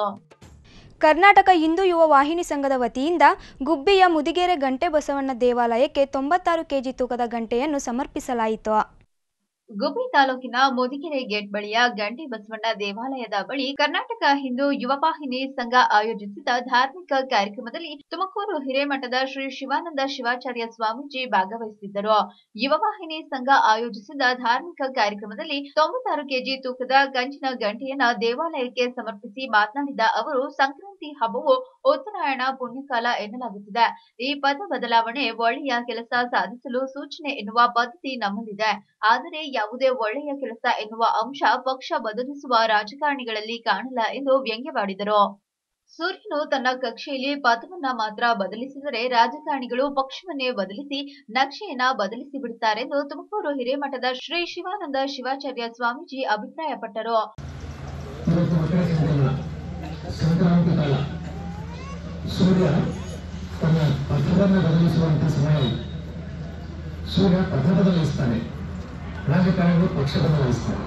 Speaker 1: ಕರ್ನಾಟಕ ಹಿಂದೂ ಯುವ ವಾಹಿನಿ ಸಂಘದ ವತಿಯಿಂದ ಗುಬ್ಬಿಯ ಮುದಿಗೆರೆ ಗಂಟೆ ಬಸವಣ್ಣ ದೇವಾಲಯಕ್ಕೆ ತೊಂಬತ್ತಾರು ಕೆಜಿ ತೂಕದ ಗಂಟೆಯನ್ನು ಸಮರ್ಪಿಸಲಾಯಿತು
Speaker 12: ಗುಬ್ಬಿ ತಾಲೂಕಿನ ಮುದಿಗೆರೆ ಗೇಟ್ ಬಳಿಯ ಗಂಡಿ ಬಸವಣ್ಣ ದೇವಾಲಯದ ಬಳಿ ಕರ್ನಾಟಕ ಹಿಂದೂ ಯುವ ವಾಹಿನಿ ಸಂಘ ಆಯೋಜಿಸಿದ ಧಾರ್ಮಿಕ ಕಾರ್ಯಕ್ರಮದಲ್ಲಿ ತುಮಕೂರು ಹಿರೇಮಠದ ಶ್ರೀ ಶಿವಾನಂದ ಶಿವಾಚಾರ್ಯ ಸ್ವಾಮೀಜಿ ಭಾಗವಹಿಸಿದ್ದರು ಯುವ ವಾಹಿನಿ ಸಂಘ ಆಯೋಜಿಸಿದ ಧಾರ್ಮಿಕ ಕಾರ್ಯಕ್ರಮದಲ್ಲಿ ತೊಂಬತ್ತಾರು ಕೆಜಿ ತೂಕದ ಕಂಚಿನ ಗಂಟೆಯನ್ನ ದೇವಾಲಯಕ್ಕೆ ಸಮರ್ಪಿಸಿ ಮಾತನಾಡಿದ ಅವರು ಸಂಕ್ರಾಂತಿ ಹಬ್ಬವು ಉತ್ತರಾಯಣ ಪುಣ್ಯಕಾಲ ಎನ್ನಲಾಗುತ್ತಿದೆ ಈ ಪದ ಬದಲಾವಣೆ ಒಳ್ಳೆಯ ಕೆಲಸ ಸಾಧಿಸಲು ಸೂಚನೆ ಎನ್ನುವ ಪದ್ಧತಿ ನಮ್ಮಲ್ಲಿದೆ ಆದರೆ ಯಾವುದೇ ಒಳ್ಳೆಯ ಕೆಲಸ ಎನ್ನುವ ಅಂಶ ಪಕ್ಷ ಬದಲಿಸುವ ರಾಜಕಾರಣಿಗಳಲ್ಲಿ ಕಾಣಲ್ಲ ಎಂದು ವ್ಯಂಗ್ಯವಾಡಿದರು ಸೂರ್ಯನು ತನ್ನ ಕಕ್ಷೆಯಲ್ಲಿ ಪಥವನ್ನ ಮಾತ್ರ ಬದಲಿಸಿದರೆ ರಾಜಕಾರಣಿಗಳು ಪಕ್ಷವನ್ನೇ ಬದಲಿಸಿ ನಕ್ಷೆಯನ್ನ ಬದಲಿಸಿ ಬಿಡುತ್ತಾರೆಂದು ತುಮಕೂರು ಹಿರೇಮಠದ ಶ್ರೀ ಶಿವಾನಂದ ಶಿವಾಚಾರ್ಯ ಸ್ವಾಮೀಜಿ ಅಭಿಪ್ರಾಯಪಟ್ಟರು
Speaker 5: ಇವತ್ತು ಮಕರ ಸಂಕ್ರಮಣ ಸಂಕ್ರಾಂತಿ ಕಾಲ ಸೂರ್ಯ ತನ್ನ ಪಥವನ್ನು ಬದಲಿಸುವಂತ ಸಮಯ ಇದು. ಸೂರ್ಯ ಪಥ ಬದಲಿಸ್ತಾನೆ ರಾಜಕಾರಣಿಗಳು ಪಕ್ಷ ಬದಲಾಯಿಸ್ತಾರೆ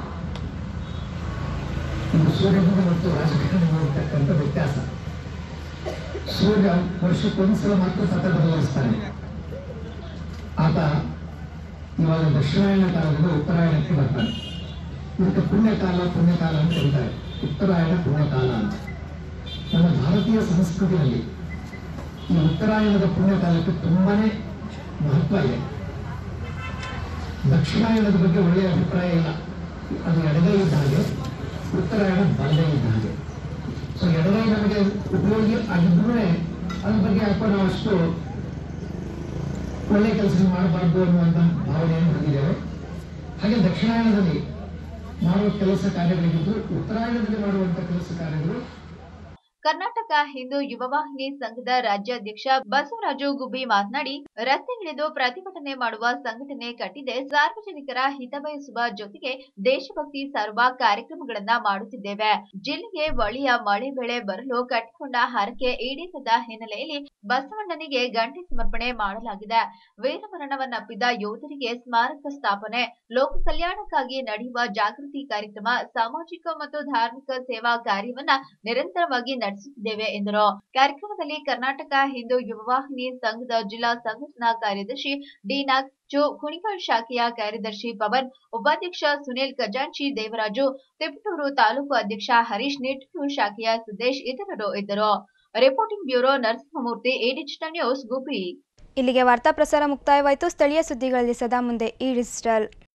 Speaker 5: ಇದು ಸೂರ್ಯನಿಗೆ ಮತ್ತು ರಾಜಕಾರಣಿಗೆ ಇರ್ತಕ್ಕಂಥ ವ್ಯತ್ಯಾಸ ಸೂರ್ಯ ವರ್ಷಕ್ಕೊಂದ್ಸಲ ಮಾತ್ರ ಪಥ ಬದಲಾಯಿಸ್ತಾನೆ ಆತ ಇವಾಗ ದಕ್ಷಿಣಾಯನ ಕಾಲದಿಂದ ಉತ್ತರಾಯಣಕ್ಕೆ ಬರ್ತಾನೆ ಇದಕ್ಕೆ ಪುಣ್ಯಕಾಲ ಪುಣ್ಯಕಾಲ ಅಂತ ಕರೀತಾರೆ ಉತ್ತರಾಯಣ ಪುಣ್ಯಕಾಲ ಅಂತ ನಮ್ಮ ಭಾರತೀಯ ಸಂಸ್ಕೃತಿಯಲ್ಲಿ ಈ ಉತ್ತರಾಯಣದ ಪುಣ್ಯಕಾಲಕ್ಕೆ ತುಂಬಾನೇ ಮಹತ್ವ ಇದೆ ದಕ್ಷಿಣಾಯಣದ ಬಗ್ಗೆ ಒಳ್ಳೆಯ ಅಭಿಪ್ರಾಯ ಇಲ್ಲ ಅದು ಎಡಗೈ ಇದ್ದ ಹಾಗೆ ಉತ್ತರಾಯಣ ಬಲಗೈ ಇದ್ದ ಹಾಗೆ ಸೊ ಎಡಗೈ ನಮಗೆ ಉಪಯೋಗಿ ಆಗಿದ್ರೂ ಅದ್ರ ಬಗ್ಗೆ ಯಾಕೋ ನಾವು ಅಷ್ಟು ಒಳ್ಳೆಯ ಕೆಲಸ ಮಾಡಬಾರ್ದು ಅನ್ನುವಂಥ ಭಾವನೆಯನ್ನು ಹೊಂದಿದ್ದೇವೆ ಹಾಗೆ ದಕ್ಷಿಣಾಯಣದಲ್ಲಿ ಮಾಡುವ ಕೆಲಸ ಕಾರ್ಯಗಳಿಗಿದ್ದು ಉತ್ತರಾಯಣದಲ್ಲಿ ಮಾಡುವಂತ ಕೆಲಸ ಕಾರ್ಯಗಳು
Speaker 12: ಕರ್ನಾಟಕ ಹಿಂದೂ ಯುವ ವಾಹಿನಿ ಸಂಘದ ರಾಜ್ಯಾಧ್ಯಕ್ಷ ಬಸವರಾಜು ಗುಬ್ಬಿ ಮಾತನಾಡಿ ರಸ್ತೆಗಿಳಿದು ಪ್ರತಿಭಟನೆ ಮಾಡುವ ಸಂಘಟನೆ ಕಟ್ಟಿದೆ ಸಾರ್ವಜನಿಕರ ಹಿತ ಬಯಸುವ ಜೊತೆಗೆ ದೇಶಭಕ್ತಿ ಸಾರುವ ಕಾರ್ಯಕ್ರಮಗಳನ್ನ ಮಾಡುತ್ತಿದ್ದೇವೆ ಜಿಲ್ಲೆಗೆ ಒಳ್ಳೆಯ ಮಳೆ ಬೆಳೆ ಬರಲು ಕಟ್ಟಿಕೊಂಡ ಹರಕೆ ಈಡೇರದ ಹಿನ್ನೆಲೆಯಲ್ಲಿ ಬಸವಣ್ಣನಿಗೆ ಗಂಟೆ ಸಮರ್ಪಣೆ ಮಾಡಲಾಗಿದೆ ವೀರಮರಣವನ್ನಪ್ಪಿದ ಯೋಧರಿಗೆ ಸ್ಮಾರಕ ಸ್ಥಾಪನೆ ಲೋಕ ಕಲ್ಯಾಣಕ್ಕಾಗಿ ನಡೆಯುವ ಜಾಗೃತಿ ಕಾರ್ಯಕ್ರಮ ಸಾಮಾಜಿಕ ಮತ್ತು ಧಾರ್ಮಿಕ ಸೇವಾ ಕಾರ್ಯವನ್ನ ನಿರಂತರವಾಗಿ ನಡೆಸುತ್ತಿದ್ದೇವೆ ಎಂದರು ಕಾರ್ಯಕ್ರಮದಲ್ಲಿ ಕರ್ನಾಟಕ ಹಿಂದೂ ಯುವ ವಾಹಿನಿ ಸಂಘದ ಜಿಲ್ಲಾ ಸಂಘಟನಾ ಕಾರ್ಯದರ್ಶಿ ಡಿ ನಾಗಚು ಕುಣಿಗಲ್ ಶಾಖೆಯ ಕಾರ್ಯದರ್ಶಿ ಪವನ್ ಉಪಾಧ್ಯಕ್ಷ ಸುನಿಲ್ ಖಜಾಂಚಿ ದೇವರಾಜು ತಿಪಟೂರು ತಾಲೂಕು ಅಧ್ಯಕ್ಷ ಹರೀಶ್ ನಿಟ್ಟೂರು ಶಾಖೆಯ ಸಿದ್ದೇಶ್ ಇತರರು ಇದ್ದರು reporting bureau Narasimhamurthy A digital news Gubbi
Speaker 1: ಇಲ್ಲಿಗೆ ವಾರ್ತಾ ಪ್ರಸಾರ ಮುಕ್ತಾಯವಾಯಿತು ಸ್ಥಳೀಯ ಸುದ್ದಿಗಳಲ್ಲಿ ಸದಾ ಮುಂದೆ ಈ ಡಿಜಿಟಲ್